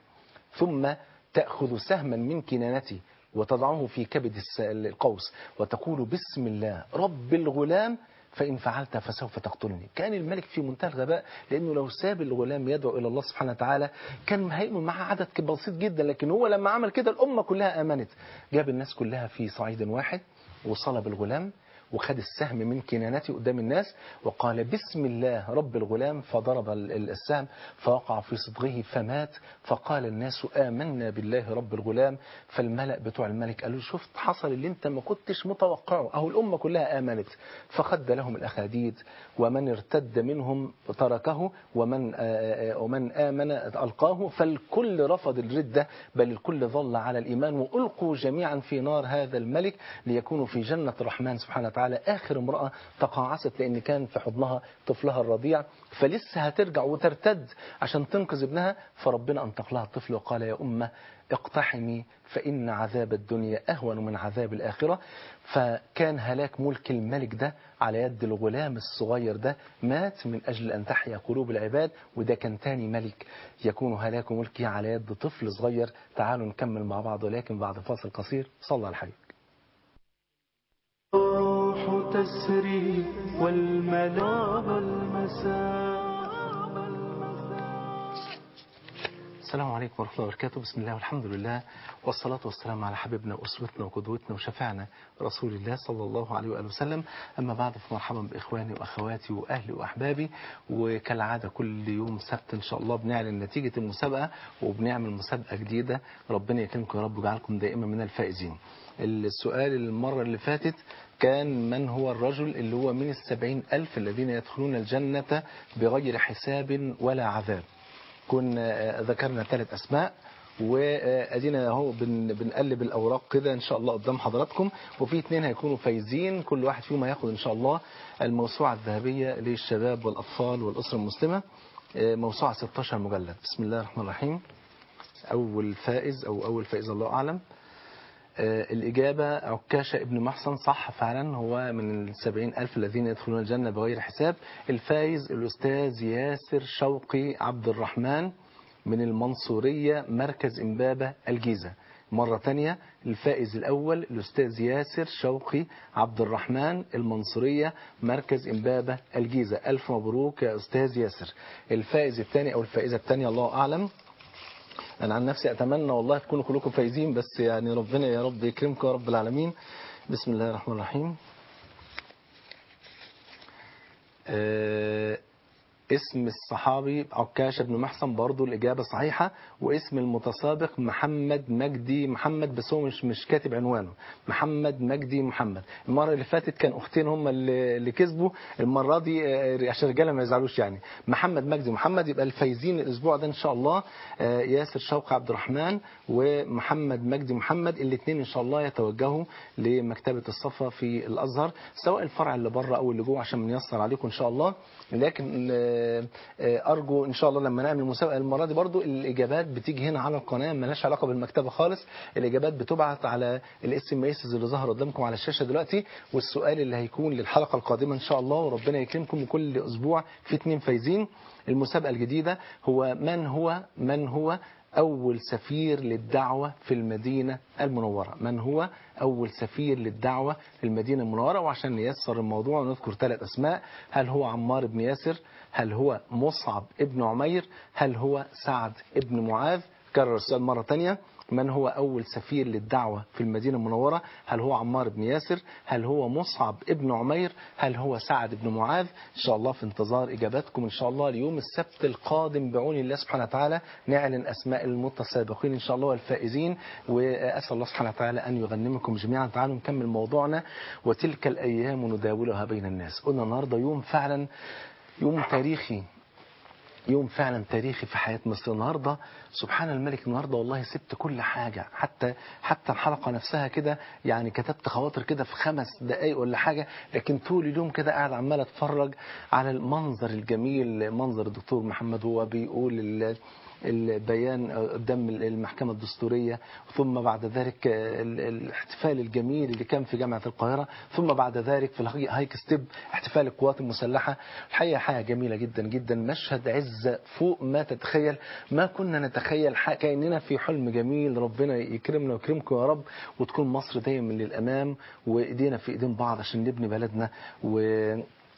ثم تأخذ سهما من كنانتي وتضعه في كبد الس- القوس وتقول بسم الله رب الغلام فإن فعلت فسوف تقتلني كان الملك في منتهى الغباء لأنه لو ساب الغلام يدعو إلى الله سبحانه وتعالى كان هيؤمن معاه عدد بسيط جدا لكن هو لما عمل كده الأمة كلها آمنت جاب الناس كلها في صعيد واحد وصلب الغلام وخد السهم من كنانته قدام الناس وقال بسم الله رب الغلام فضرب السهم فوقع في صدغه فمات فقال الناس آمنا بالله رب الغلام فالملأ بتوع الملك قالوا شفت حصل اللي انت ما كنتش متوقعه اهو الأمة كلها آمنت فخد لهم الأخاديد ومن ارتد منهم تركه ومن ومن آمن ألقاه فالكل رفض الردة بل الكل ظل على الإيمان وألقوا جميعا في نار هذا الملك ليكونوا في جنة الرحمن سبحانه وتعالى آخر امرأة تقاعست لأن كان في حضنها طفلها الرضيع فلسه هترجع وترتد عشان تنقذ ابنها فربنا أنطق لها الطفل وقال يا أمة اقتحمي فإن عذاب الدنيا أهون من عذاب الآخرة فكان هلاك ملك الملك ده على يد الغلام الصغير ده مات من أجل أن تحيا قلوب العباد وده كان تاني ملك يكون هلاك ملكه على يد طفل صغير تعالوا نكمل مع بعض ولكن بعد فاصل قصير صلى على الحبيب الروح تسري والملا والمساء السلام عليكم ورحمة الله وبركاته بسم الله والحمد لله والصلاة والسلام على حبيبنا وأسوتنا وقدوتنا وشفعنا رسول الله صلى الله عليه وآله وسلم أما بعد فمرحبا بإخواني وأخواتي وأهلي وأحبابي وكالعادة كل يوم سبت إن شاء الله بنعلن نتيجة المسابقة وبنعمل مسابقة جديدة ربنا يكرمكم يا رب ويجعلكم دائما من الفائزين السؤال المرة اللي فاتت كان من هو الرجل اللي هو من السبعين ألف الذين يدخلون الجنة بغير حساب ولا عذاب كنا ذكرنا ثلاث أسماء وادينا اهو بن بنقلب الاوراق كده ان شاء الله قدام حضراتكم وفي اثنين هيكونوا فايزين كل واحد فيهم هياخد ان شاء الله الموسوعه الذهبيه للشباب والاطفال والاسره المسلمه موسوعه 16 مجلد بسم الله الرحمن الرحيم اول فائز او اول فائز الله اعلم الإجابة عكاشة ابن محصن صح فعلا هو من السبعين ألف الذين يدخلون الجنة بغير حساب الفائز الأستاذ ياسر شوقي عبد الرحمن من المنصورية مركز إمبابة الجيزة مرة تانية الفائز الأول الأستاذ ياسر شوقي عبد الرحمن المنصورية مركز إمبابة الجيزة ألف مبروك يا أستاذ ياسر الفائز الثاني أو الفائزة الثانية الله أعلم أنا عن نفسي أتمنى والله تكونوا كلكم فايزين بس يعني ربنا يا رب يكرمكم يا رب العالمين بسم الله الرحمن الرحيم آه اسم الصحابي عكاشة بن محصن برضو الإجابة صحيحة واسم المتسابق محمد مجدي محمد بس هو مش مش كاتب عنوانه محمد مجدي محمد المرة اللي فاتت كان أختين هم اللي, اللي كسبوا المرة دي عشان الرجالة ما يزعلوش يعني محمد مجدي محمد يبقى الفايزين الأسبوع ده إن شاء الله ياسر شوقي عبد الرحمن ومحمد مجدي محمد الاثنين إن شاء الله يتوجهوا لمكتبة الصفا في الأزهر سواء الفرع اللي بره أو اللي جوه عشان نيسر عليكم إن شاء الله لكن ارجو ان شاء الله لما نعمل مسابقه المره دي برضو الاجابات بتيجي هنا على القناه مالهاش علاقه بالمكتبه خالص الاجابات بتبعت على الاس ام اس اللي ظهر قدامكم على الشاشه دلوقتي والسؤال اللي هيكون للحلقه القادمه ان شاء الله وربنا يكرمكم وكل اسبوع في اثنين فايزين المسابقه الجديده هو من هو من هو أول سفير للدعوة في المدينة المنورة من هو أول سفير للدعوة في المدينة المنورة وعشان نيسر الموضوع نذكر ثلاث أسماء هل هو عمار بن ياسر هل هو مصعب ابن عمير هل هو سعد ابن معاذ كرر السؤال مرة تانية من هو أول سفير للدعوة في المدينة المنورة هل هو عمار بن ياسر هل هو مصعب ابن عمير هل هو سعد بن معاذ إن شاء الله في انتظار إجاباتكم إن شاء الله اليوم السبت القادم بعون الله سبحانه وتعالى نعلن أسماء المتسابقين إن شاء الله والفائزين وأسأل الله سبحانه وتعالى أن يغنمكم جميعا تعالوا نكمل موضوعنا وتلك الأيام نداولها بين الناس قلنا النهاردة يوم فعلا يوم تاريخي يوم فعلا تاريخي في حياة مصر النهاردة سبحان الملك النهاردة والله سبت كل حاجة حتى حتى الحلقة نفسها كده يعني كتبت خواطر كده في خمس دقايق ولا حاجة لكن طول اليوم كده قاعد عمال اتفرج على المنظر الجميل منظر الدكتور محمد هو بيقول البيان قدام المحكمة الدستورية ثم بعد ذلك الاحتفال الجميل اللي كان في جامعة القاهرة ثم بعد ذلك في الهايك ستيب احتفال القوات المسلحة الحقيقة حاجة جميلة جدا جدا مشهد عزة فوق ما تتخيل ما كنا نتخيل كأننا في حلم جميل ربنا يكرمنا ويكرمكم يا رب وتكون مصر دايما للأمام وإيدينا في إيدين بعض عشان نبني بلدنا و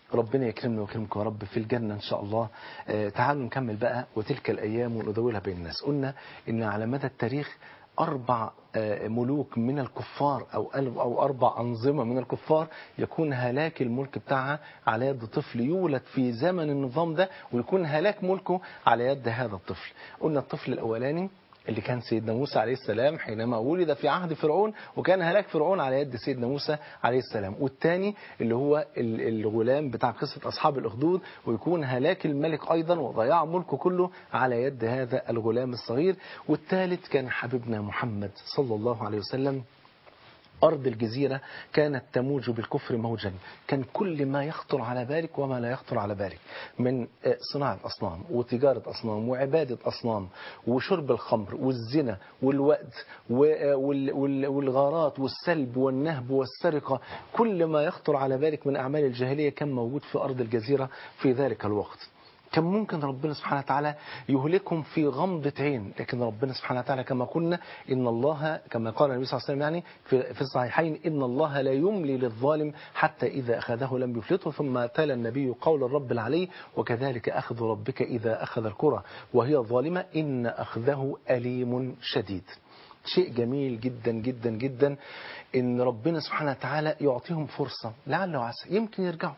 ربنا يكرمنا ويكرمكم يا رب في الجنة إن شاء الله آه، تعالوا نكمل بقى وتلك الأيام وندولها بين الناس قلنا إن على مدى التاريخ أربع آه، ملوك من الكفار أو أل- أو أربع أنظمة من الكفار يكون هلاك الملك بتاعها على يد طفل يولد في زمن النظام ده ويكون هلاك ملكه على يد هذا الطفل قلنا الطفل الأولاني اللي كان سيدنا موسى عليه السلام حينما ولد في عهد فرعون وكان هلاك فرعون على يد سيدنا موسى عليه السلام والثاني اللي هو ال- الغلام بتاع قصة أصحاب الأخدود ويكون هلاك الملك أيضا وضياع ملكه كله على يد هذا الغلام الصغير والثالث كان حبيبنا محمد صلى الله عليه وسلم أرض الجزيرة كانت تموج بالكفر موجا كان كل ما يخطر على بالك وما لا يخطر على بالك من آه، صناعة أصنام وتجارة أصنام وعبادة أصنام وشرب الخمر والزنا والوأد و- آه، وال- وال- والغارات والسلب والنهب والسرقة كل ما يخطر على بالك من أعمال الجاهلية كان موجود في أرض الجزيرة في ذلك الوقت كان ممكن ربنا سبحانه وتعالى يهلكهم في غمضة عين لكن ربنا سبحانه وتعالى كما قلنا إن الله كما قال النبي صلى الله عليه وسلم يعني في, في الصحيحين إن الله لا يملي للظالم حتى إذا أخذه لم يفلته ثم تلا النبي قول الرب العلي وكذلك أخذ ربك إذا أخذ القرى وهي ظالمة إن أخذه أليم شديد شيء جميل جدا جدا جدا إن ربنا سبحانه وتعالى يعطيهم فرصة لعل وعسى يمكن يرجعوا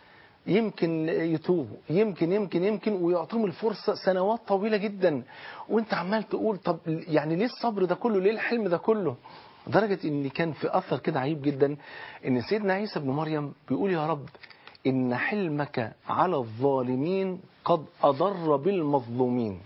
يمكن يتوبوا يمكن يمكن يمكن ويعطيهم الفرصة سنوات طويلة جدا وانت عمال تقول طب يعني ليه الصبر ده كله ليه الحلم ده كله لدرجة ان كان في اثر كده عجيب جدا ان سيدنا عيسى بن مريم بيقول يا رب ان حلمك على الظالمين قد اضر بالمظلومين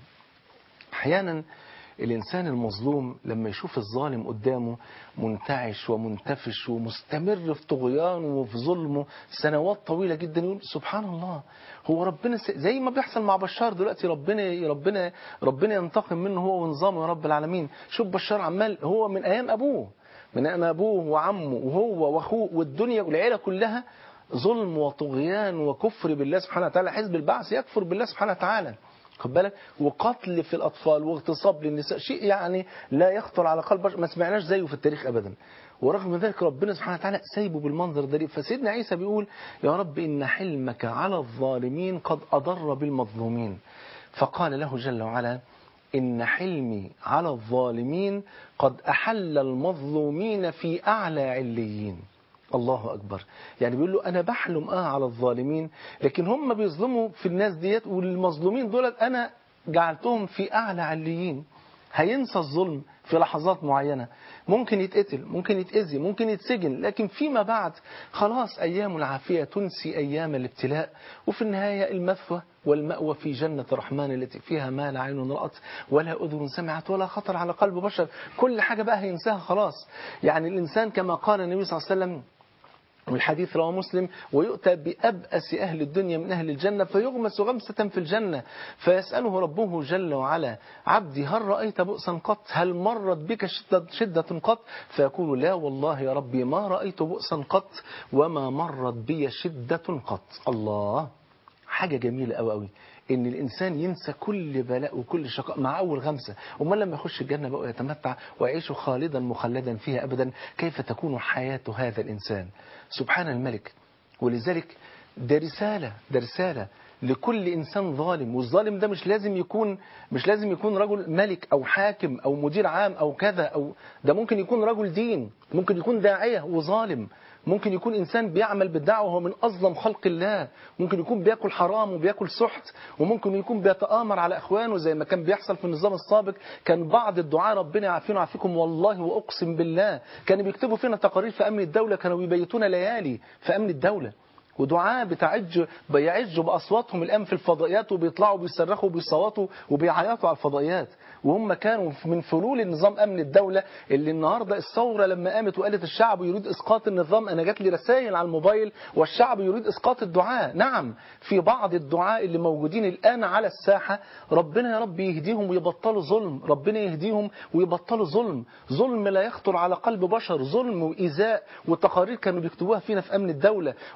احيانا الإنسان المظلوم لما يشوف الظالم قدامه منتعش ومنتفش ومستمر في طغيانه وفي ظلمه سنوات طويلة جدا يقول سبحان الله هو ربنا س- زي ما بيحصل مع بشار دلوقتي ربنا ربنا ربنا ينتقم منه هو ونظامه يا رب العالمين شوف بشار عمال هو من أيام أبوه من أيام أبوه وعمه وهو وأخوه والدنيا والعيلة كلها ظلم وطغيان وكفر بالله سبحانه وتعالى حزب البعث يكفر بالله سبحانه وتعالى خد بالك وقتل في الأطفال واغتصاب للنساء شيء يعني لا يخطر على قلب بشر ما سمعناش زيه في التاريخ أبدا ورغم من ذلك ربنا سبحانه وتعالى سايبه بالمنظر ده ليه؟ فسيدنا عيسى بيقول يا رب إن حلمك على الظالمين قد أضر بالمظلومين فقال له جل وعلا إن حلمي على الظالمين قد أحل المظلومين في أعلى عليين الله أكبر يعني بيقول له أنا بحلم آه على الظالمين لكن هم بيظلموا في الناس ديت والمظلومين دولت أنا جعلتهم في أعلى عليين هينسى الظلم في لحظات معينة ممكن يتقتل ممكن يتأذي ممكن يتسجن لكن فيما بعد خلاص أيام العافية تنسي أيام الابتلاء وفي النهاية المثوى والمأوى في جنة الرحمن التي فيها ما لا عين رأت ولا أذن سمعت ولا خطر على قلب بشر كل حاجة بقى هينساها خلاص يعني الإنسان كما قال النبي صلى الله عليه وسلم والحديث رواه مسلم ويؤتى بأبأس أهل الدنيا من أهل الجنة فيغمس غمسة في الجنة فيسأله ربه جل وعلا عبدي هل رأيت بؤسا قط هل مرت بك شدة, شدة قط فيقول لا والله يا ربي ما رأيت بؤسا قط وما مرت بي شدة قط الله حاجة جميلة قوي قوي ان الانسان ينسى كل بلاء وكل شقاء مع اول غمسه امال لما يخش الجنه بقى ويتمتع ويعيش خالدا مخلدا فيها ابدا كيف تكون حياه هذا الانسان سبحان الملك ولذلك ده رساله ده رساله لكل انسان ظالم والظالم ده مش لازم يكون مش لازم يكون رجل ملك او حاكم او مدير عام او كذا او ده ممكن يكون رجل دين ممكن يكون داعيه وظالم ممكن يكون إنسان بيعمل بالدعوة وهو من أظلم خلق الله ممكن يكون بياكل حرام وبياكل سحت وممكن يكون بيتآمر على إخوانه زي ما كان بيحصل في النظام السابق كان بعض الدعاء ربنا يعافينا ويعافيكم والله وأقسم بالله كانوا بيكتبوا فينا تقارير في أمن الدولة كانوا بيبيتون ليالي في أمن الدولة ودعاء بتعج بيعجوا بأصواتهم الآن في الفضائيات وبيطلعوا بيصرخوا وبيصوتوا وبيعيطوا على الفضائيات وهم كانوا من فلول النظام أمن الدولة اللي النهاردة الثورة لما قامت وقالت الشعب يريد إسقاط النظام أنا جات لي رسائل على الموبايل والشعب يريد إسقاط الدعاء نعم في بعض الدعاء اللي موجودين الآن على الساحة ربنا يا رب يهديهم ويبطلوا ظلم ربنا يهديهم ويبطلوا ظلم ظلم لا يخطر على قلب بشر ظلم وإيذاء وتقارير كانوا بيكتبوها فينا في أمن الدولة وياما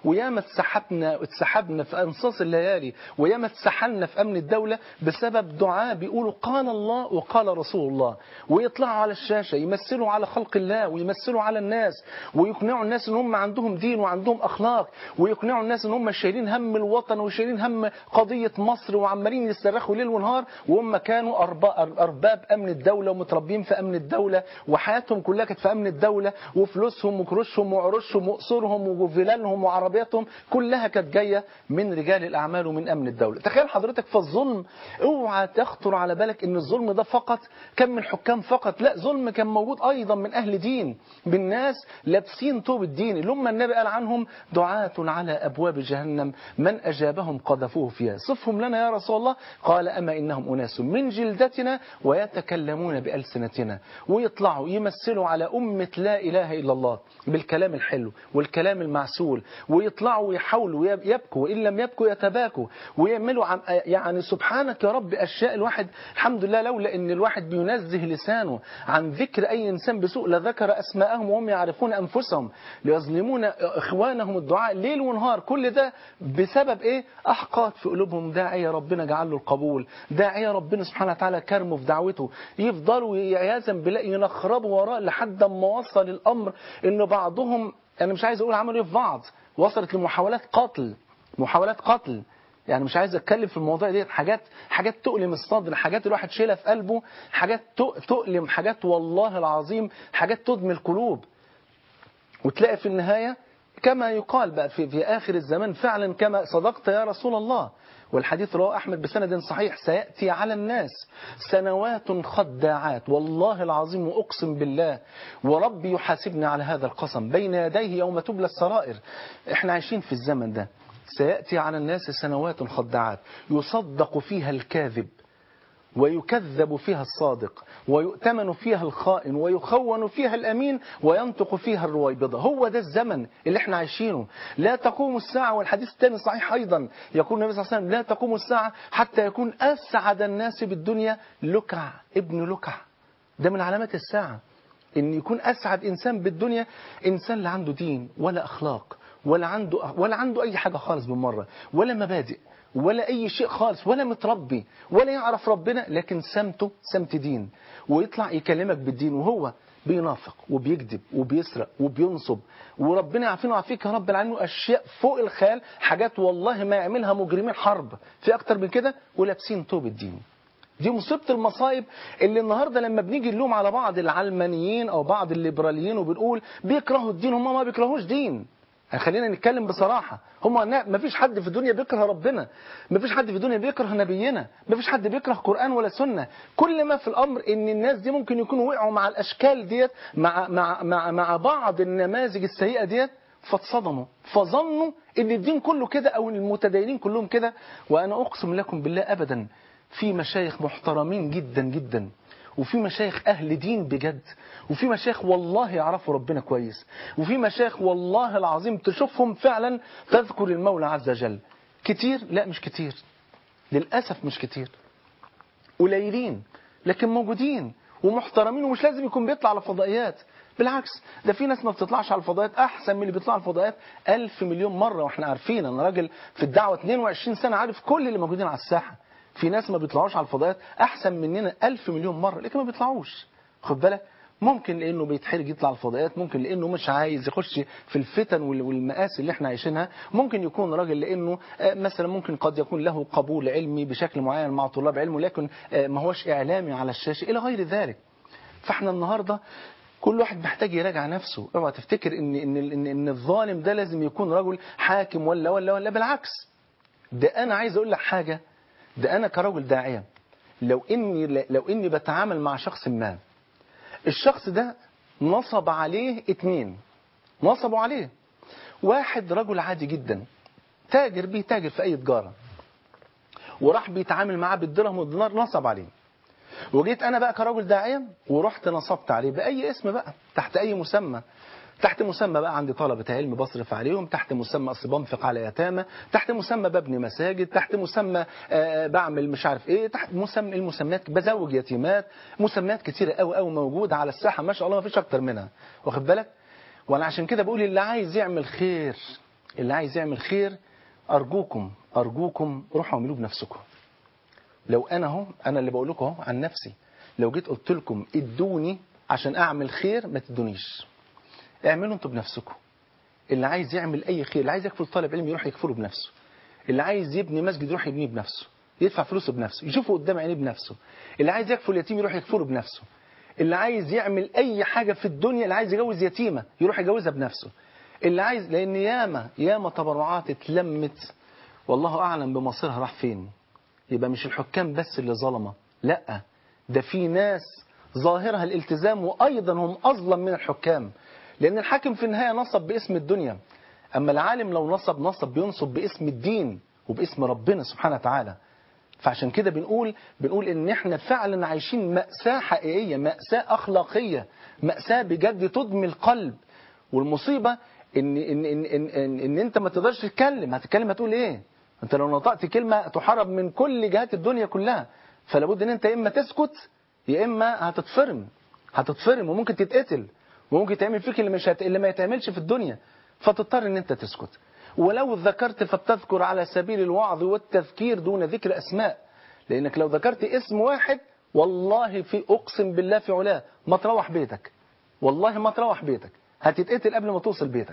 اتسحبنا اتسحبنا في انصاص الليالي وياما اتسحلنا في امن الدوله بسبب دعاء بيقولوا قال الله وقال رسول الله ويطلعوا على الشاشه يمثلوا على خلق الله ويمثلوا على الناس ويقنعوا الناس ان هم عندهم دين وعندهم اخلاق ويقنعوا الناس ان هم شايلين هم الوطن وشايلين هم قضيه مصر وعمالين يصرخوا ليل ونهار وهم كانوا أربا- ارباب امن الدوله ومتربيين في امن الدوله وحياتهم كلها كانت في امن الدوله وفلوسهم وكروشهم وعروشهم وقصورهم وفلالهم وعربياتهم كلها كانت جايه من رجال الاعمال ومن امن الدوله تخيل حضرتك فالظلم اوعى تخطر على بالك ان الظلم ده فقط كان من حكام فقط لا ظلم كان موجود ايضا من اهل دين من ناس لابسين طوب الدين اللي هم النبي قال عنهم دعاة على ابواب جهنم من اجابهم قذفوه فيها صفهم لنا يا رسول الله قال اما انهم اناس من جلدتنا ويتكلمون بالسنتنا ويطلعوا يمثلوا على امه لا اله الا الله بالكلام الحلو والكلام المعسول ويطلعوا ويحاولوا يب- يبكوا وان لم يبكوا يتباكوا ويعملوا عم يعني سبحانك يا رب اشياء الواحد الحمد لله لولا ان الواحد بينزه لسانه عن ذكر اي انسان بسوء لذكر اسماءهم وهم يعرفون انفسهم ليظلمون اخوانهم الدعاء ليل ونهار كل ده بسبب ايه احقاد في قلوبهم داعيه ربنا جعل له القبول داعيه ربنا سبحانه وتعالى كرمه في دعوته يفضلوا عياذا بالله ينخربوا وراه لحد ما وصل الامر ان بعضهم انا مش عايز اقول عملوا ايه في بعض وصلت لمحاولات قتل محاولات قتل يعني مش عايز اتكلم في الموضوع دي حاجات حاجات تؤلم الصدر حاجات الواحد شايلها في قلبه حاجات تؤ- تؤلم حاجات والله العظيم حاجات تدمي القلوب وتلاقي في النهاية كما يقال بقى في, في آخر الزمان فعلا كما صدقت يا رسول الله والحديث رواه أحمد بسند صحيح سيأتي على الناس سنوات خداعات والله العظيم وأقسم بالله وربي يحاسبني على هذا القسم بين يديه يوم تبلى السرائر احنا عايشين في الزمن ده سيأتي على الناس سنوات خداعات يصدق فيها الكاذب ويكذب فيها الصادق ويؤتمن فيها الخائن ويخون فيها الأمين وينطق فيها الرويبضة هو ده الزمن اللي احنا عايشينه لا تقوم الساعة والحديث الثاني صحيح أيضا يقول النبي صلى الله عليه وسلم لا تقوم الساعة حتى يكون أسعد الناس بالدنيا لكع ابن لكع ده من علامات الساعة ان يكون اسعد انسان بالدنيا انسان لا عنده دين ولا اخلاق ولا عنده ولا عنده اي حاجه خالص بالمره ولا مبادئ ولا اي شيء خالص ولا متربي ولا يعرف ربنا لكن سمته سمت دين ويطلع يكلمك بالدين وهو بينافق وبيكذب وبيسرق وبينصب وربنا يعافينا ويعافيك يا رب العالمين اشياء فوق الخيال حاجات والله ما يعملها مجرمين حرب في اكتر من كده ولابسين توب الدين دي مصيبة المصايب اللي النهاردة لما بنيجي نلوم على بعض العلمانيين أو بعض الليبراليين وبنقول بيكرهوا الدين هم ما بيكرهوش دين خلينا نتكلم بصراحة هم ما فيش حد في الدنيا بيكره ربنا ما فيش حد في الدنيا بيكره نبينا ما فيش حد بيكره قرآن ولا سنة كل ما في الأمر إن الناس دي ممكن يكونوا وقعوا مع الأشكال ديت مع, مع, مع, مع بعض النماذج السيئة ديت فاتصدموا فظنوا ان الدين كله كده او المتدينين كلهم كده وانا اقسم لكم بالله ابدا في مشايخ محترمين جدا جدا وفي مشايخ أهل دين بجد وفي مشايخ والله يعرفوا ربنا كويس وفي مشايخ والله العظيم تشوفهم فعلا تذكر المولى عز وجل كتير لا مش كتير للأسف مش كتير قليلين لكن موجودين ومحترمين ومش لازم يكون بيطلع على فضائيات بالعكس ده في ناس ما بتطلعش على الفضائيات احسن من اللي بيطلعوا على الفضائيات ألف مليون مرة واحنا عارفين انا راجل في الدعوة 22 سنة عارف كل اللي موجودين على الساحة في ناس ما بيطلعوش على الفضائيات احسن مننا ألف مليون مرة لكن ما بيطلعوش خد بالك ممكن لانه بيتحرج يطلع على الفضائيات ممكن لانه مش عايز يخش في الفتن والمآسي اللي احنا عايشينها ممكن يكون راجل لانه مثلا ممكن قد يكون له قبول علمي بشكل معين مع طلاب علمه لكن ما هوش اعلامي على الشاشه الى غير ذلك فاحنا النهارده كل واحد محتاج يراجع نفسه اوعى تفتكر ان ان ان, إن الظالم ده لازم يكون رجل حاكم ولا ولا ولا بالعكس ده انا عايز اقول لك حاجه ده انا كرجل داعيه لو اني لو اني بتعامل مع شخص ما الشخص ده نصب عليه اتنين نصبوا عليه واحد رجل عادي جدا تاجر بيتاجر في اي تجاره وراح بيتعامل معاه بالدرهم والدينار نصب عليه وجيت انا بقى كرجل داعيه ورحت نصبت عليه باي اسم بقى تحت اي مسمى تحت مسمى بقى عندي طلبة علم بصرف عليهم تحت مسمى أصل بنفق على يتامى تحت مسمى ببني مساجد تحت مسمى آه بعمل مش عارف ايه تحت مسمى المسميات بزوج يتيمات مسميات كتيرة قوي قوي موجودة على الساحة ما شاء الله ما فيش أكتر منها واخد بالك وانا عشان كده بقول اللي عايز يعمل خير اللي عايز يعمل خير أرجوكم أرجوكم روحوا اعملوه بنفسكم لو أنا اهو أنا اللي بقول لكم اهو عن نفسي لو جيت قلت لكم ادوني عشان أعمل خير ما تدونيش اعملوا انتوا بنفسكم اللي عايز يعمل أي خير اللي عايز يكفل طالب علم يروح يكفله بنفسه اللي عايز يبني مسجد يروح يبنيه بنفسه يدفع فلوسه بنفسه يشوفه قدام عينيه بنفسه اللي عايز يكفل يتيم يروح يكفله بنفسه اللي عايز يعمل اي حاجه في الدنيا اللي عايز يجوز يتيمه يروح يجوزها بنفسه اللي عايز لان ياما ياما تبرعات اتلمت والله اعلم بمصيرها راح فين يبقى مش الحكام بس اللي ظلمه لا ده في ناس ظاهرها الالتزام وايضا هم اظلم من الحكام لان الحاكم في النهايه نصب باسم الدنيا اما العالم لو نصب نصب بينصب باسم الدين وباسم ربنا سبحانه وتعالى فعشان كده بنقول بنقول ان احنا فعلا عايشين مأساة حقيقية مأساة اخلاقية مأساة بجد تدمي القلب والمصيبة ان ان ان ان, إن, إن انت ما تقدرش تتكلم هتتكلم هتقول ايه انت لو نطقت كلمة تحارب من كل جهات الدنيا كلها فلا بد ان انت يا اما تسكت يا اما هتتفرم هتتفرم وممكن تتقتل وممكن تعمل فيك اللي مش هت... اللي ما يتعملش في الدنيا فتضطر ان انت تسكت ولو ذكرت فبتذكر على سبيل الوعظ والتذكير دون ذكر أسماء لأنك لو ذكرت اسم واحد والله في أقسم بالله في علاه ما تروح بيتك والله ما تروح بيتك هتتقتل قبل ما توصل بيتك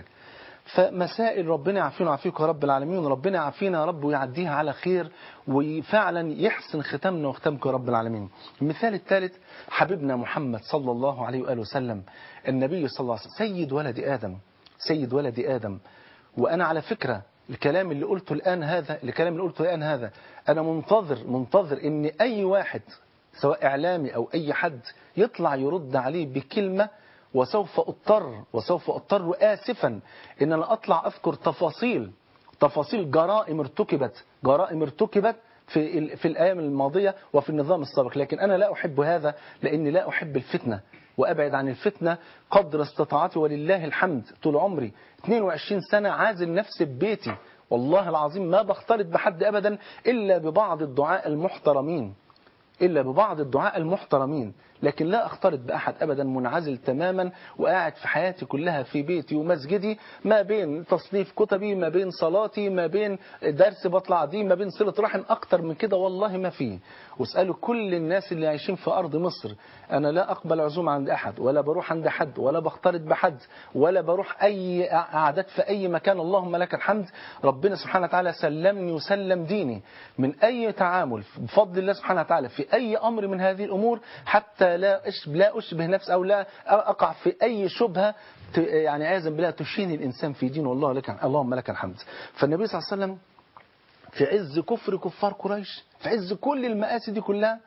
فمسائل ربنا يعافينا ويعافيكم يا رب العالمين وربنا يعافينا يا رب ويعديها على خير وفعلا يحسن ختامنا وختامكم يا رب العالمين المثال الثالث حبيبنا محمد صلى الله عليه وآله وسلم النبي صلى الله عليه وسلم سيد ولد آدم سيد ولد آدم وأنا على فكرة الكلام اللي قلته الآن هذا الكلام اللي قلته الآن هذا أنا منتظر منتظر إن أي واحد سواء إعلامي أو أي حد يطلع يرد عليه بكلمة وسوف أضطر وسوف أضطر آسفا إن أنا أطلع أذكر تفاصيل تفاصيل جرائم ارتكبت جرائم ارتكبت في في الأيام الماضية وفي النظام السابق لكن أنا لا أحب هذا لأني لا أحب الفتنة وأبعد عن الفتنة قدر استطاعتي ولله الحمد طول عمري 22 سنة عازل نفسي ببيتي والله العظيم ما بختلط بحد أبدا إلا ببعض الدعاء المحترمين إلا ببعض الدعاء المحترمين لكن لا أختلط بأحد أبدا منعزل تماما وقاعد في حياتي كلها في بيتي ومسجدي ما بين تصنيف كتبي ما بين صلاتي ما بين درس بطلع دي ما بين صلة رحم أكتر من كده والله ما فيه واسألوا كل الناس اللي عايشين في أرض مصر أنا لا أقبل عزومة عند أحد ولا بروح عند حد ولا بختلط بحد ولا بروح أي قعدات في أي مكان اللهم لك الحمد ربنا سبحانه وتعالى سلمني وسلم ديني من أي تعامل بفضل الله سبحانه وتعالى في أي أمر من هذه الأمور حتى لا أشبه, لا أشبه نفسي أو لا أقع في أي شبهة يعني عياذا بالله تشين الإنسان في دينه والله لك اللهم لك الحمد فالنبي صلى الله عليه وسلم في عز كفر كفار قريش في عز كل المآسي دي كلها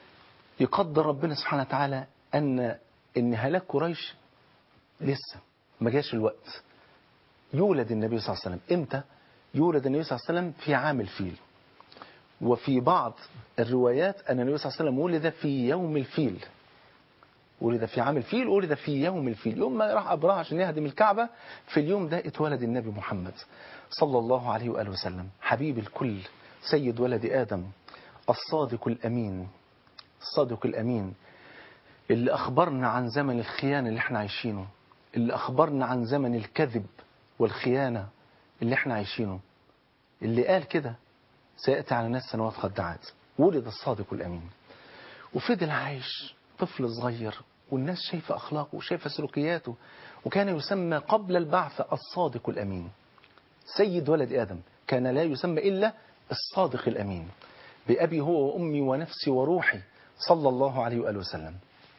يقدر ربنا سبحانه وتعالى أن إن هلاك قريش لسه ما جاش الوقت يولد النبي صلى الله عليه وسلم إمتى يولد النبي صلى الله عليه وسلم في عام الفيل وفي بعض الروايات أن النبي صلى الله عليه وسلم ولد في يوم الفيل ولد في عام الفيل ولد في يوم الفيل يوم ما راح أبراه عشان يهدم الكعبة في اليوم ده اتولد النبي محمد صلى الله عليه وآله وسلم حبيب الكل سيد ولد آدم الصادق الأمين الصادق الأمين اللي أخبرنا عن زمن الخيانة اللي احنا عايشينه اللي أخبرنا عن زمن الكذب والخيانة اللي احنا عايشينه اللي قال كده سيأتي على ناس سنوات خدعات ولد الصادق الأمين وفضل عايش طفل صغير والناس شايفة أخلاقه وشايفة سلوكياته وكان يسمى قبل البعث الصادق الأمين سيد ولد آدم كان لا يسمى إلا الصادق الأمين بأبي هو وأمي ونفسي وروحي صلى الله عليه وآله وسلم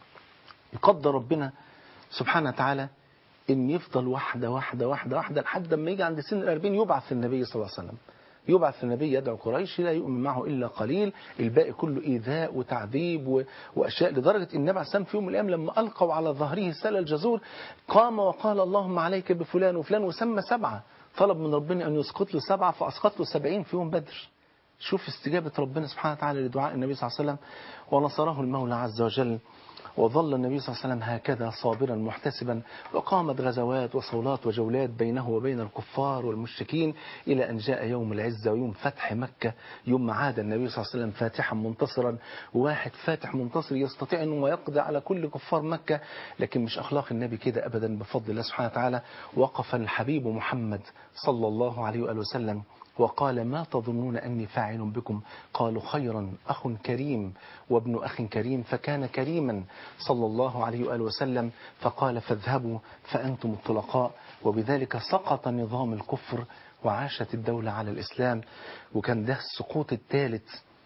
يقدر ربنا سبحانه وتعالى إن يفضل واحدة واحدة واحدة واحدة لحد ما يجي عند سن الأربعين يبعث النبي صلى الله عليه وسلم يبعث النبي يدعو قريش لا يؤمن معه إلا قليل الباقي كله إيذاء وتعذيب و... وأشياء لدرجة إن النبي عليه السلام في يوم من الأيام لما ألقوا على ظهره سل الجزور قام وقال اللهم عليك بفلان وفلان وسمى سبعة طلب من ربنا أن يسقط له سبعة فأسقط له سبعين في يوم بدر شوف استجابة ربنا سبحانه وتعالى لدعاء النبي صلى الله عليه وسلم ونصره المولى عز وجل وظل النبي صلى الله عليه وسلم هكذا صابرا محتسبا وقامت غزوات وصولات وجولات بينه وبين الكفار والمشركين إلى أن جاء يوم العزة ويوم فتح مكة يوم عاد النبي صلى الله عليه وسلم فاتحا منتصرا واحد فاتح منتصر يستطيع أنه يقضي على كل كفار مكة لكن مش أخلاق النبي كده أبدا بفضل الله سبحانه وتعالى وقف الحبيب محمد صلى الله عليه وآله وسلم وقال ما تظنون أني فاعل بكم قالوا خيرا أخ كريم وابن أخ كريم فكان كريما صلى الله عليه وآله وسلم فقال فاذهبوا فأنتم الطلقاء وبذلك سقط نظام الكفر وعاشت الدولة على الإسلام وكان ده السقوط الثالث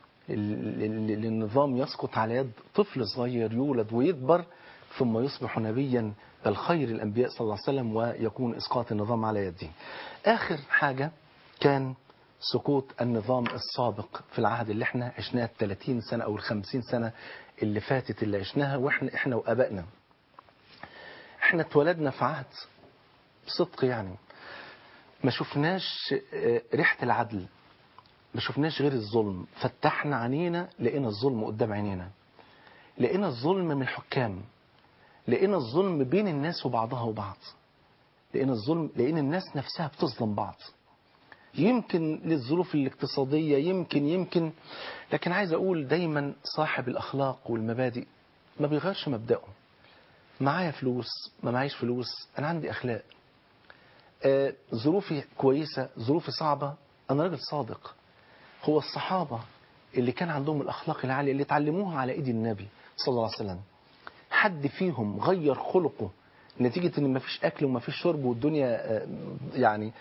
للنظام يسقط على يد طفل صغير يولد ويكبر ثم يصبح نبيا بل خير الأنبياء صلى الله عليه وسلم ويكون إسقاط النظام على يده آخر حاجة كان سقوط النظام السابق في العهد اللي احنا عشناه 30 سنة أو 50 سنة اللي فاتت اللي عشناها واحنا احنا وأبائنا احنا اتولدنا في عهد بصدق يعني ما شفناش ريحة العدل ما شفناش غير الظلم فتحنا عينينا لقينا الظلم قدام عينينا لقينا الظلم من الحكام لقينا الظلم بين الناس وبعضها وبعض لقينا الظلم لقينا الناس نفسها بتظلم بعض يمكن للظروف الاقتصادية يمكن يمكن لكن عايز أقول دايما صاحب الأخلاق والمبادئ ما بيغيرش مبدأه معايا فلوس ما معيش فلوس أنا عندي أخلاق آه ظروفي كويسة ظروفي صعبة أنا راجل صادق هو الصحابة اللي كان عندهم الأخلاق العالية اللي اتعلموها على إيد النبي صلى الله عليه وسلم حد فيهم غير خلقه نتيجة ان مفيش اكل ومفيش شرب والدنيا يعني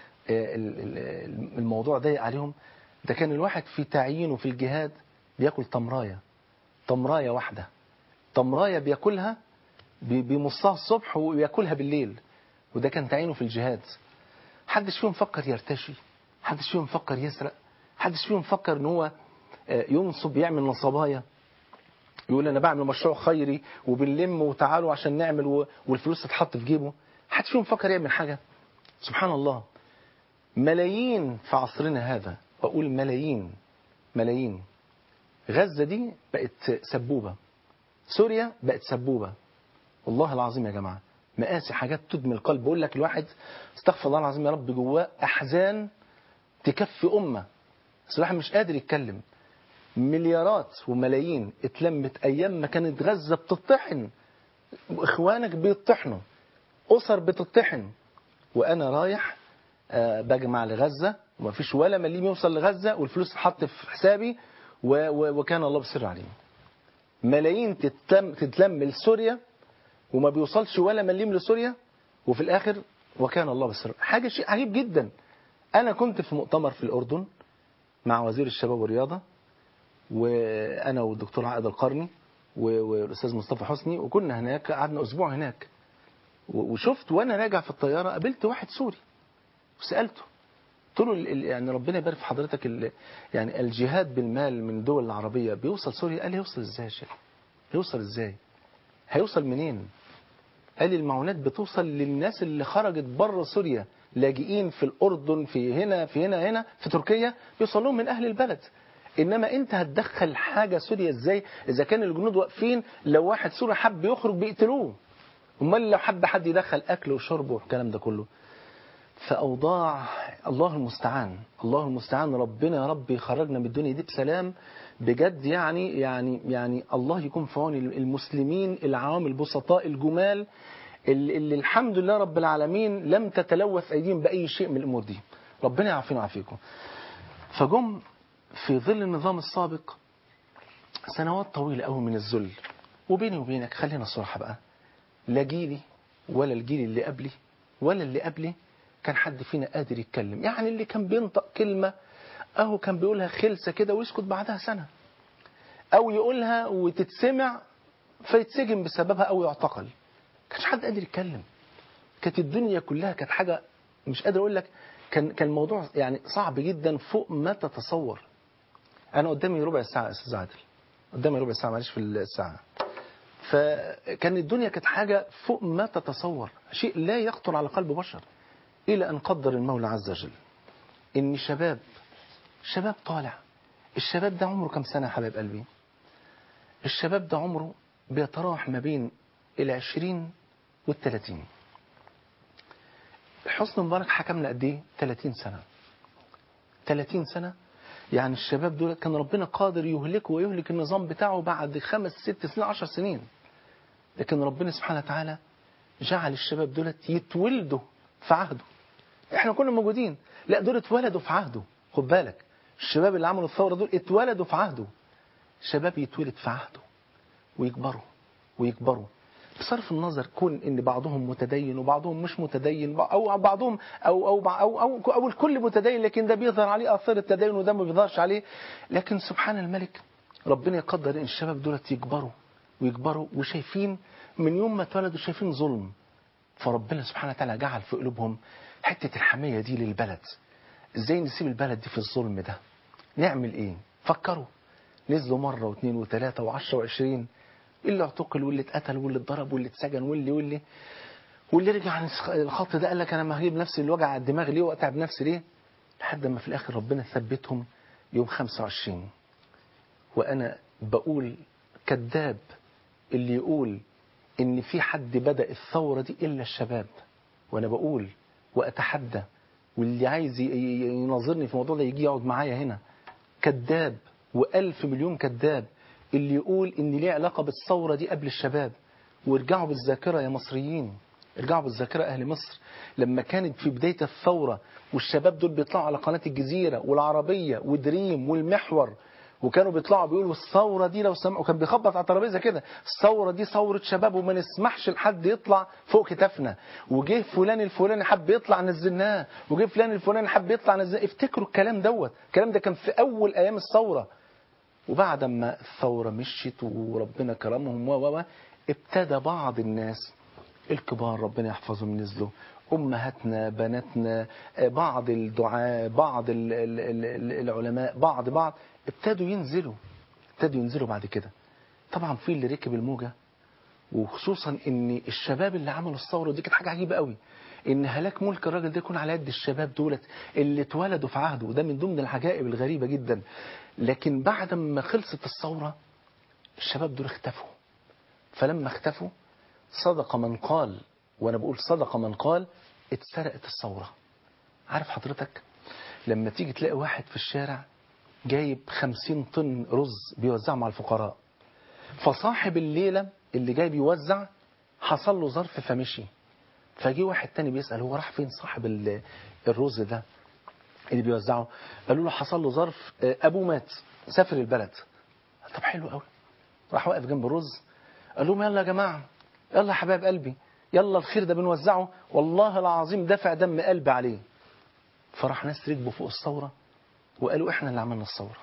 الموضوع ضايق عليهم ده كان الواحد في تعيينه في الجهاد بياكل تمراية تمراية واحدة تمراية بياكلها بيمصها الصبح وياكلها بالليل وده كان تعيينه في الجهاد حدش فيهم فكر يرتشي حدش فيهم فكر يسرق حدش فيهم فكر ان هو ينصب يعمل نصبايا يقول انا بعمل مشروع خيري وبنلم وتعالوا عشان نعمل والفلوس تتحط في جيبه حدش فيهم فكر يعمل حاجة سبحان الله ملايين في عصرنا هذا بقول ملايين ملايين غزة دي بقت سبوبة سوريا بقت سبوبة والله العظيم يا جماعة مقاسي حاجات تدمي القلب بقول لك الواحد استغفر الله العظيم يا رب جواه أحزان تكفي أمة بس الواحد مش قادر يتكلم مليارات وملايين اتلمت أيام ما كانت غزة بتطحن وإخوانك بيطحنوا أسر بتطحن وأنا رايح أه بجمع لغزة ومفيش ولا مليم يوصل لغزة والفلوس تتحط في حسابي و و وكان الله بسر عليهم ملايين تتلم, تتلم لسوريا وما بيوصلش ولا مليم لسوريا وفي الآخر وكان الله بسر حاجة شيء عجيب جدا أنا كنت في مؤتمر في الأردن مع وزير الشباب والرياضة وأنا والدكتور عائد القرني والأستاذ مصطفى حسني وكنا هناك قعدنا أسبوع هناك وشفت وأنا راجع في الطيارة قابلت واحد سوري وسألته قلت له يعني ربنا يبارك في حضرتك يعني الجهاد بالمال من الدول العربية بيوصل سوريا قال لي هيوصل ازاي يا شيخ هيوصل ازاي هيوصل منين قال لي المعونات بتوصل للناس اللي خرجت بره سوريا لاجئين في الأردن في هنا في هنا هنا في تركيا بيوصل لهم من أهل البلد إنما أنت هتدخل حاجة سوريا إزاي إذا كان الجنود واقفين لو واحد سوري حب يخرج بيقتلوه امال لو حب حد يدخل أكل وشرب والكلام ده كله فأوضاع الله المستعان الله المستعان ربنا يا رب يخرجنا من الدنيا دي بسلام بجد يعني يعني يعني الله يكون في عون المسلمين العوام البسطاء الجمال اللي, اللي الحمد لله رب العالمين لم تتلوث أيديهم بأي شيء من الأمور دي ربنا يعافينا ويعافيكم فجم في ظل النظام السابق سنوات طويلة قوي من الذل وبيني وبينك خلينا صراحة بقى لا جيلي ولا الجيل اللي قبلي ولا اللي قبلي كان حد فينا قادر يتكلم يعني اللي كان بينطق كلمة أهو كان بيقولها خلسة كده ويسكت بعدها سنة أو يقولها وتتسمع فيتسجن بسببها أو يعتقل كانش حد قادر يتكلم كانت الدنيا كلها كانت حاجة مش قادر أقول لك كان كان الموضوع يعني صعب جدا فوق ما تتصور أنا قدامي ربع ساعة يا أستاذ عادل قدامي ربع ساعة معلش في الساعة فكان الدنيا كانت حاجة فوق ما تتصور شيء لا يخطر على قلب بشر إلى أن قدر المولى عز وجل إن شباب شباب طالع الشباب ده عمره كم سنة يا حبايب قلبي الشباب ده عمره بيتراوح ما بين العشرين والثلاثين حسن مبارك حكمنا قد ايه 30 سنة 30 سنة يعني الشباب دول كان ربنا قادر يهلكه ويهلك النظام بتاعه بعد خمس ست سنين عشر سنين لكن ربنا سبحانه وتعالى جعل الشباب دولت يتولدوا في عهده احنا كنا موجودين لا دول اتولدوا في عهده خد بالك الشباب اللي عملوا الثورة دول اتولدوا في عهده شباب يتولد في عهده ويكبروا ويكبروا بصرف النظر كون ان بعضهم متدين وبعضهم مش متدين او بعضهم او او او او, أو الكل متدين لكن ده بيظهر عليه اثار التدين وده ما بيظهرش عليه لكن سبحان الملك ربنا يقدر ان الشباب دولت يكبروا ويكبروا وشايفين من يوم ما اتولدوا شايفين ظلم فربنا سبحانه وتعالى جعل في قلوبهم حتة الحمية دي للبلد ازاي نسيب البلد دي في الظلم ده نعمل ايه فكروا نزلوا مرة واثنين وثلاثة وعشرة وعشرين اللي اعتقل واللي اتقتل واللي اتضرب واللي اتسجن واللي واللي واللي رجع عن الخط ده قال لك انا ما هجيب نفسي الوجع على الدماغ ليه واتعب نفسي ليه لحد ما في الاخر ربنا ثبتهم يوم 25 وانا بقول كذاب اللي يقول ان في حد بدأ الثورة دي الا الشباب وانا بقول واتحدى واللي عايز يناظرني في الموضوع ده يجي يقعد معايا هنا كذاب والف مليون كذاب اللي يقول ان ليه علاقة بالثورة دي قبل الشباب وارجعوا بالذاكرة يا مصريين ارجعوا بالذاكرة أهل مصر لما كانت في بداية الثورة والشباب دول بيطلعوا على قناة الجزيرة والعربية ودريم والمحور وكانوا بيطلعوا بيقولوا الثورة دي لو سمعوا كان بيخبط على الترابيزة كده الثورة دي ثورة شباب وما نسمحش لحد يطلع فوق كتافنا وجه فلان الفلاني حب يطلع نزلناه وجه فلان الفلاني حب يطلع نزلناه افتكروا الكلام دوت الكلام ده كان في أول أيام الثورة وبعد ما الثورة مشيت وربنا كرمهم و و ابتدى بعض الناس الكبار ربنا يحفظهم نزلوا أمهاتنا بناتنا بعض الدعاء بعض ال ال ال العلماء بعض بعض ابتدوا ينزلوا ابتدوا ينزلوا بعد كده طبعا في اللي ركب الموجة وخصوصا ان الشباب اللي عملوا الثورة دي كانت حاجة عجيبة قوي ان هلاك ملك الراجل ده يكون على يد الشباب دولت اللي اتولدوا في عهده وده من ضمن العجائب الغريبة جدا لكن بعد ما خلصت الثورة الشباب دول اختفوا فلما اختفوا صدق من قال وانا بقول صدق من قال اتسرقت الثورة عارف حضرتك لما تيجي تلاقي واحد في الشارع جايب خمسين طن رز بيوزعهم على الفقراء فصاحب الليلة اللي جاي بيوزع حصل له ظرف فمشي فجي واحد تاني بيسأل هو راح فين صاحب الرز ده اللي بيوزعه قالوا له حصل له ظرف ابوه مات سافر البلد طب حلو قوي راح واقف جنب الرز قال لهم يلا يا جماعه يلا يا حبايب قلبي يلا الخير ده بنوزعه والله العظيم دفع دم قلبي عليه فراح ناس ركبوا فوق الثوره وقالوا احنا اللي عملنا الثوره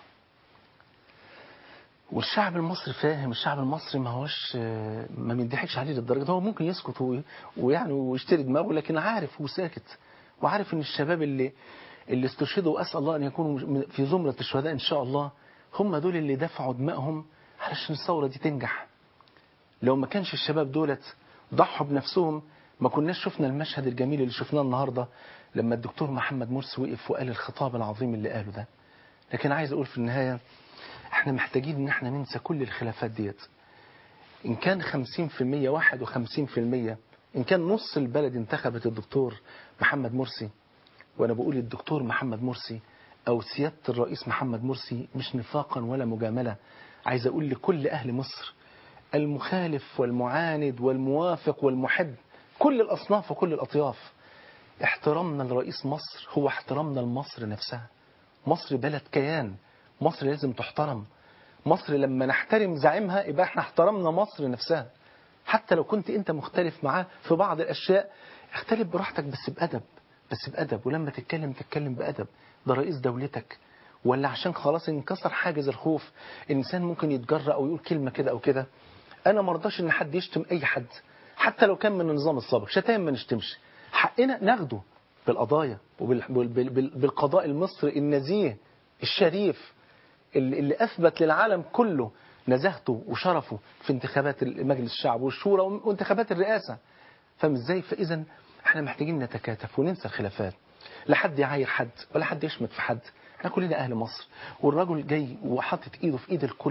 والشعب المصري فاهم الشعب المصري ما هوش ما بيضحكش عليه للدرجه ده هو ممكن يسكت ويعني ويشتري دماغه لكن عارف وساكت وعارف ان الشباب اللي اللي استشهدوا واسال الله ان يكونوا في زمره الشهداء ان شاء الله هم دول اللي دفعوا دمائهم علشان الثوره دي تنجح لو ما كانش الشباب دولت ضحوا بنفسهم ما كناش شفنا المشهد الجميل اللي شفناه النهارده لما الدكتور محمد مرسي وقف وقال الخطاب العظيم اللي قاله ده لكن عايز اقول في النهايه احنا محتاجين ان احنا ننسى كل الخلافات ديت ان كان 50% 51% ان كان نص البلد انتخبت الدكتور محمد مرسي وانا بقول الدكتور محمد مرسي او سيادة الرئيس محمد مرسي مش نفاقا ولا مجاملة عايز اقول لكل اهل مصر المخالف والمعاند والموافق والمحب كل الاصناف وكل الاطياف احترامنا لرئيس مصر هو احترامنا لمصر نفسها مصر بلد كيان مصر لازم تحترم مصر لما نحترم زعيمها يبقى احنا احترمنا مصر نفسها حتى لو كنت انت مختلف معاه في بعض الاشياء اختلف براحتك بس بأدب بس بأدب ولما تتكلم تتكلم بأدب ده رئيس دولتك ولا عشان خلاص انكسر حاجز الخوف الإنسان ممكن يتجرأ أو يقول كلمة كده أو كده أنا مرضاش إن حد يشتم أي حد حتى لو كان من النظام السابق شتايم ما نشتمش حقنا ناخده بالقضايا وبالقضاء المصري النزيه الشريف اللي أثبت للعالم كله نزاهته وشرفه في انتخابات مجلس الشعب والشورى وانتخابات الرئاسة فاهم ازاي فإذا احنا محتاجين نتكاتف وننسى الخلافات لا حد يعاير حد ولا حد يشمت في حد احنا كلنا اهل مصر والرجل جاي وحاطط ايده في ايد الكل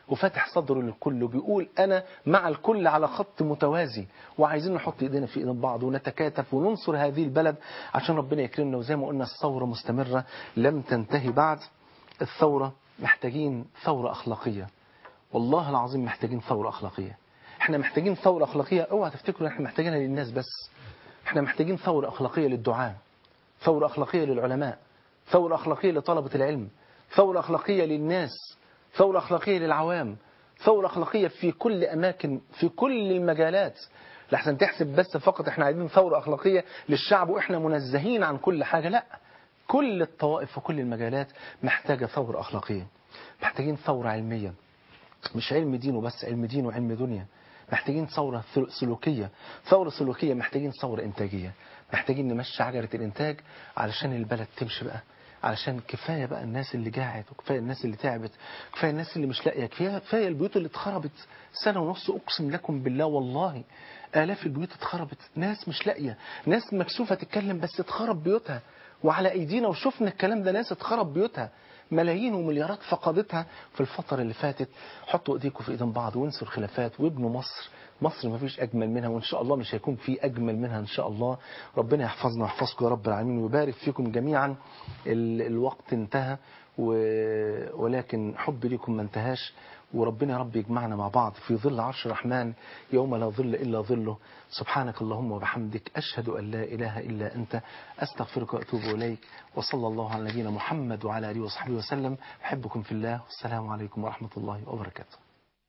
وفاتح صدره للكل وبيقول أنا مع الكل على خط متوازي وعايزين نحط إيدينا في إيدين بعض ونتكاتف وننصر هذه البلد عشان ربنا يكرمنا وزي ما قلنا الثورة مستمرة لم تنتهي بعد الثورة محتاجين ثورة أخلاقية والله العظيم محتاجين ثورة أخلاقية احنا محتاجين ثورة أخلاقية اوعى تفتكروا احنا محتاجينها للناس بس احنا محتاجين ثورة أخلاقية للدعاة ثورة أخلاقية للعلماء ثورة أخلاقية لطلبة العلم ثورة أخلاقية للناس ثورة أخلاقية للعوام ثورة أخلاقية في كل أماكن في كل المجالات لحسن تحسب بس فقط احنا عايزين ثورة أخلاقية للشعب وإحنا منزهين عن كل حاجة لا كل الطوائف وكل المجالات محتاجة ثورة أخلاقية محتاجين ثورة علمية مش علم دين وبس علم دين وعلم دنيا محتاجين ثورة سلوكية ثورة سلوكية محتاجين ثورة إنتاجية محتاجين نمشي عجلة الإنتاج علشان البلد تمشي بقى علشان كفاية بقى الناس اللي جاعت وكفاية الناس اللي تعبت كفاية الناس اللي مش لاقية كفاية, كفاية البيوت اللي اتخربت سنة ونص أقسم لكم بالله والله آلاف البيوت اتخربت ناس مش لاقية ناس مكسوفة تتكلم بس اتخرب بيوتها وعلى أيدينا وشفنا الكلام ده ناس اتخرب بيوتها ملايين ومليارات فقدتها في الفترة اللي فاتت حطوا ايديكم في ايدين بعض وانسوا الخلافات وابنوا مصر مصر ما فيش أجمل منها وإن شاء الله مش هيكون في أجمل منها إن شاء الله ربنا يحفظنا ويحفظكم يا رب العالمين ويبارك فيكم جميعا ال الوقت انتهى ولكن حب لكم ما انتهاش وربنا يا رب يجمعنا مع بعض في ظل عرش الرحمن يوم لا ظل إلا ظله سبحانك اللهم وبحمدك أشهد أن لا إله إلا أنت أستغفرك وأتوب إليك وصلى الله على نبينا محمد وعلى آله وصحبه وسلم أحبكم في الله والسلام عليكم ورحمة الله وبركاته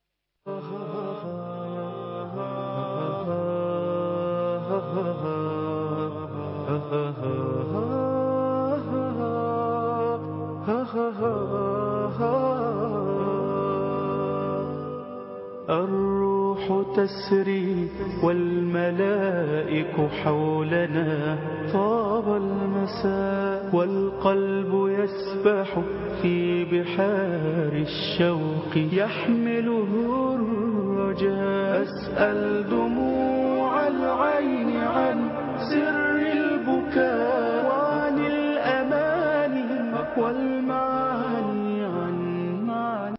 الروح تسري والملائك حولنا طاب المساء والقلب يسبح في بحار الشوق يحمله الرجاء أسأل دموع العين عن سر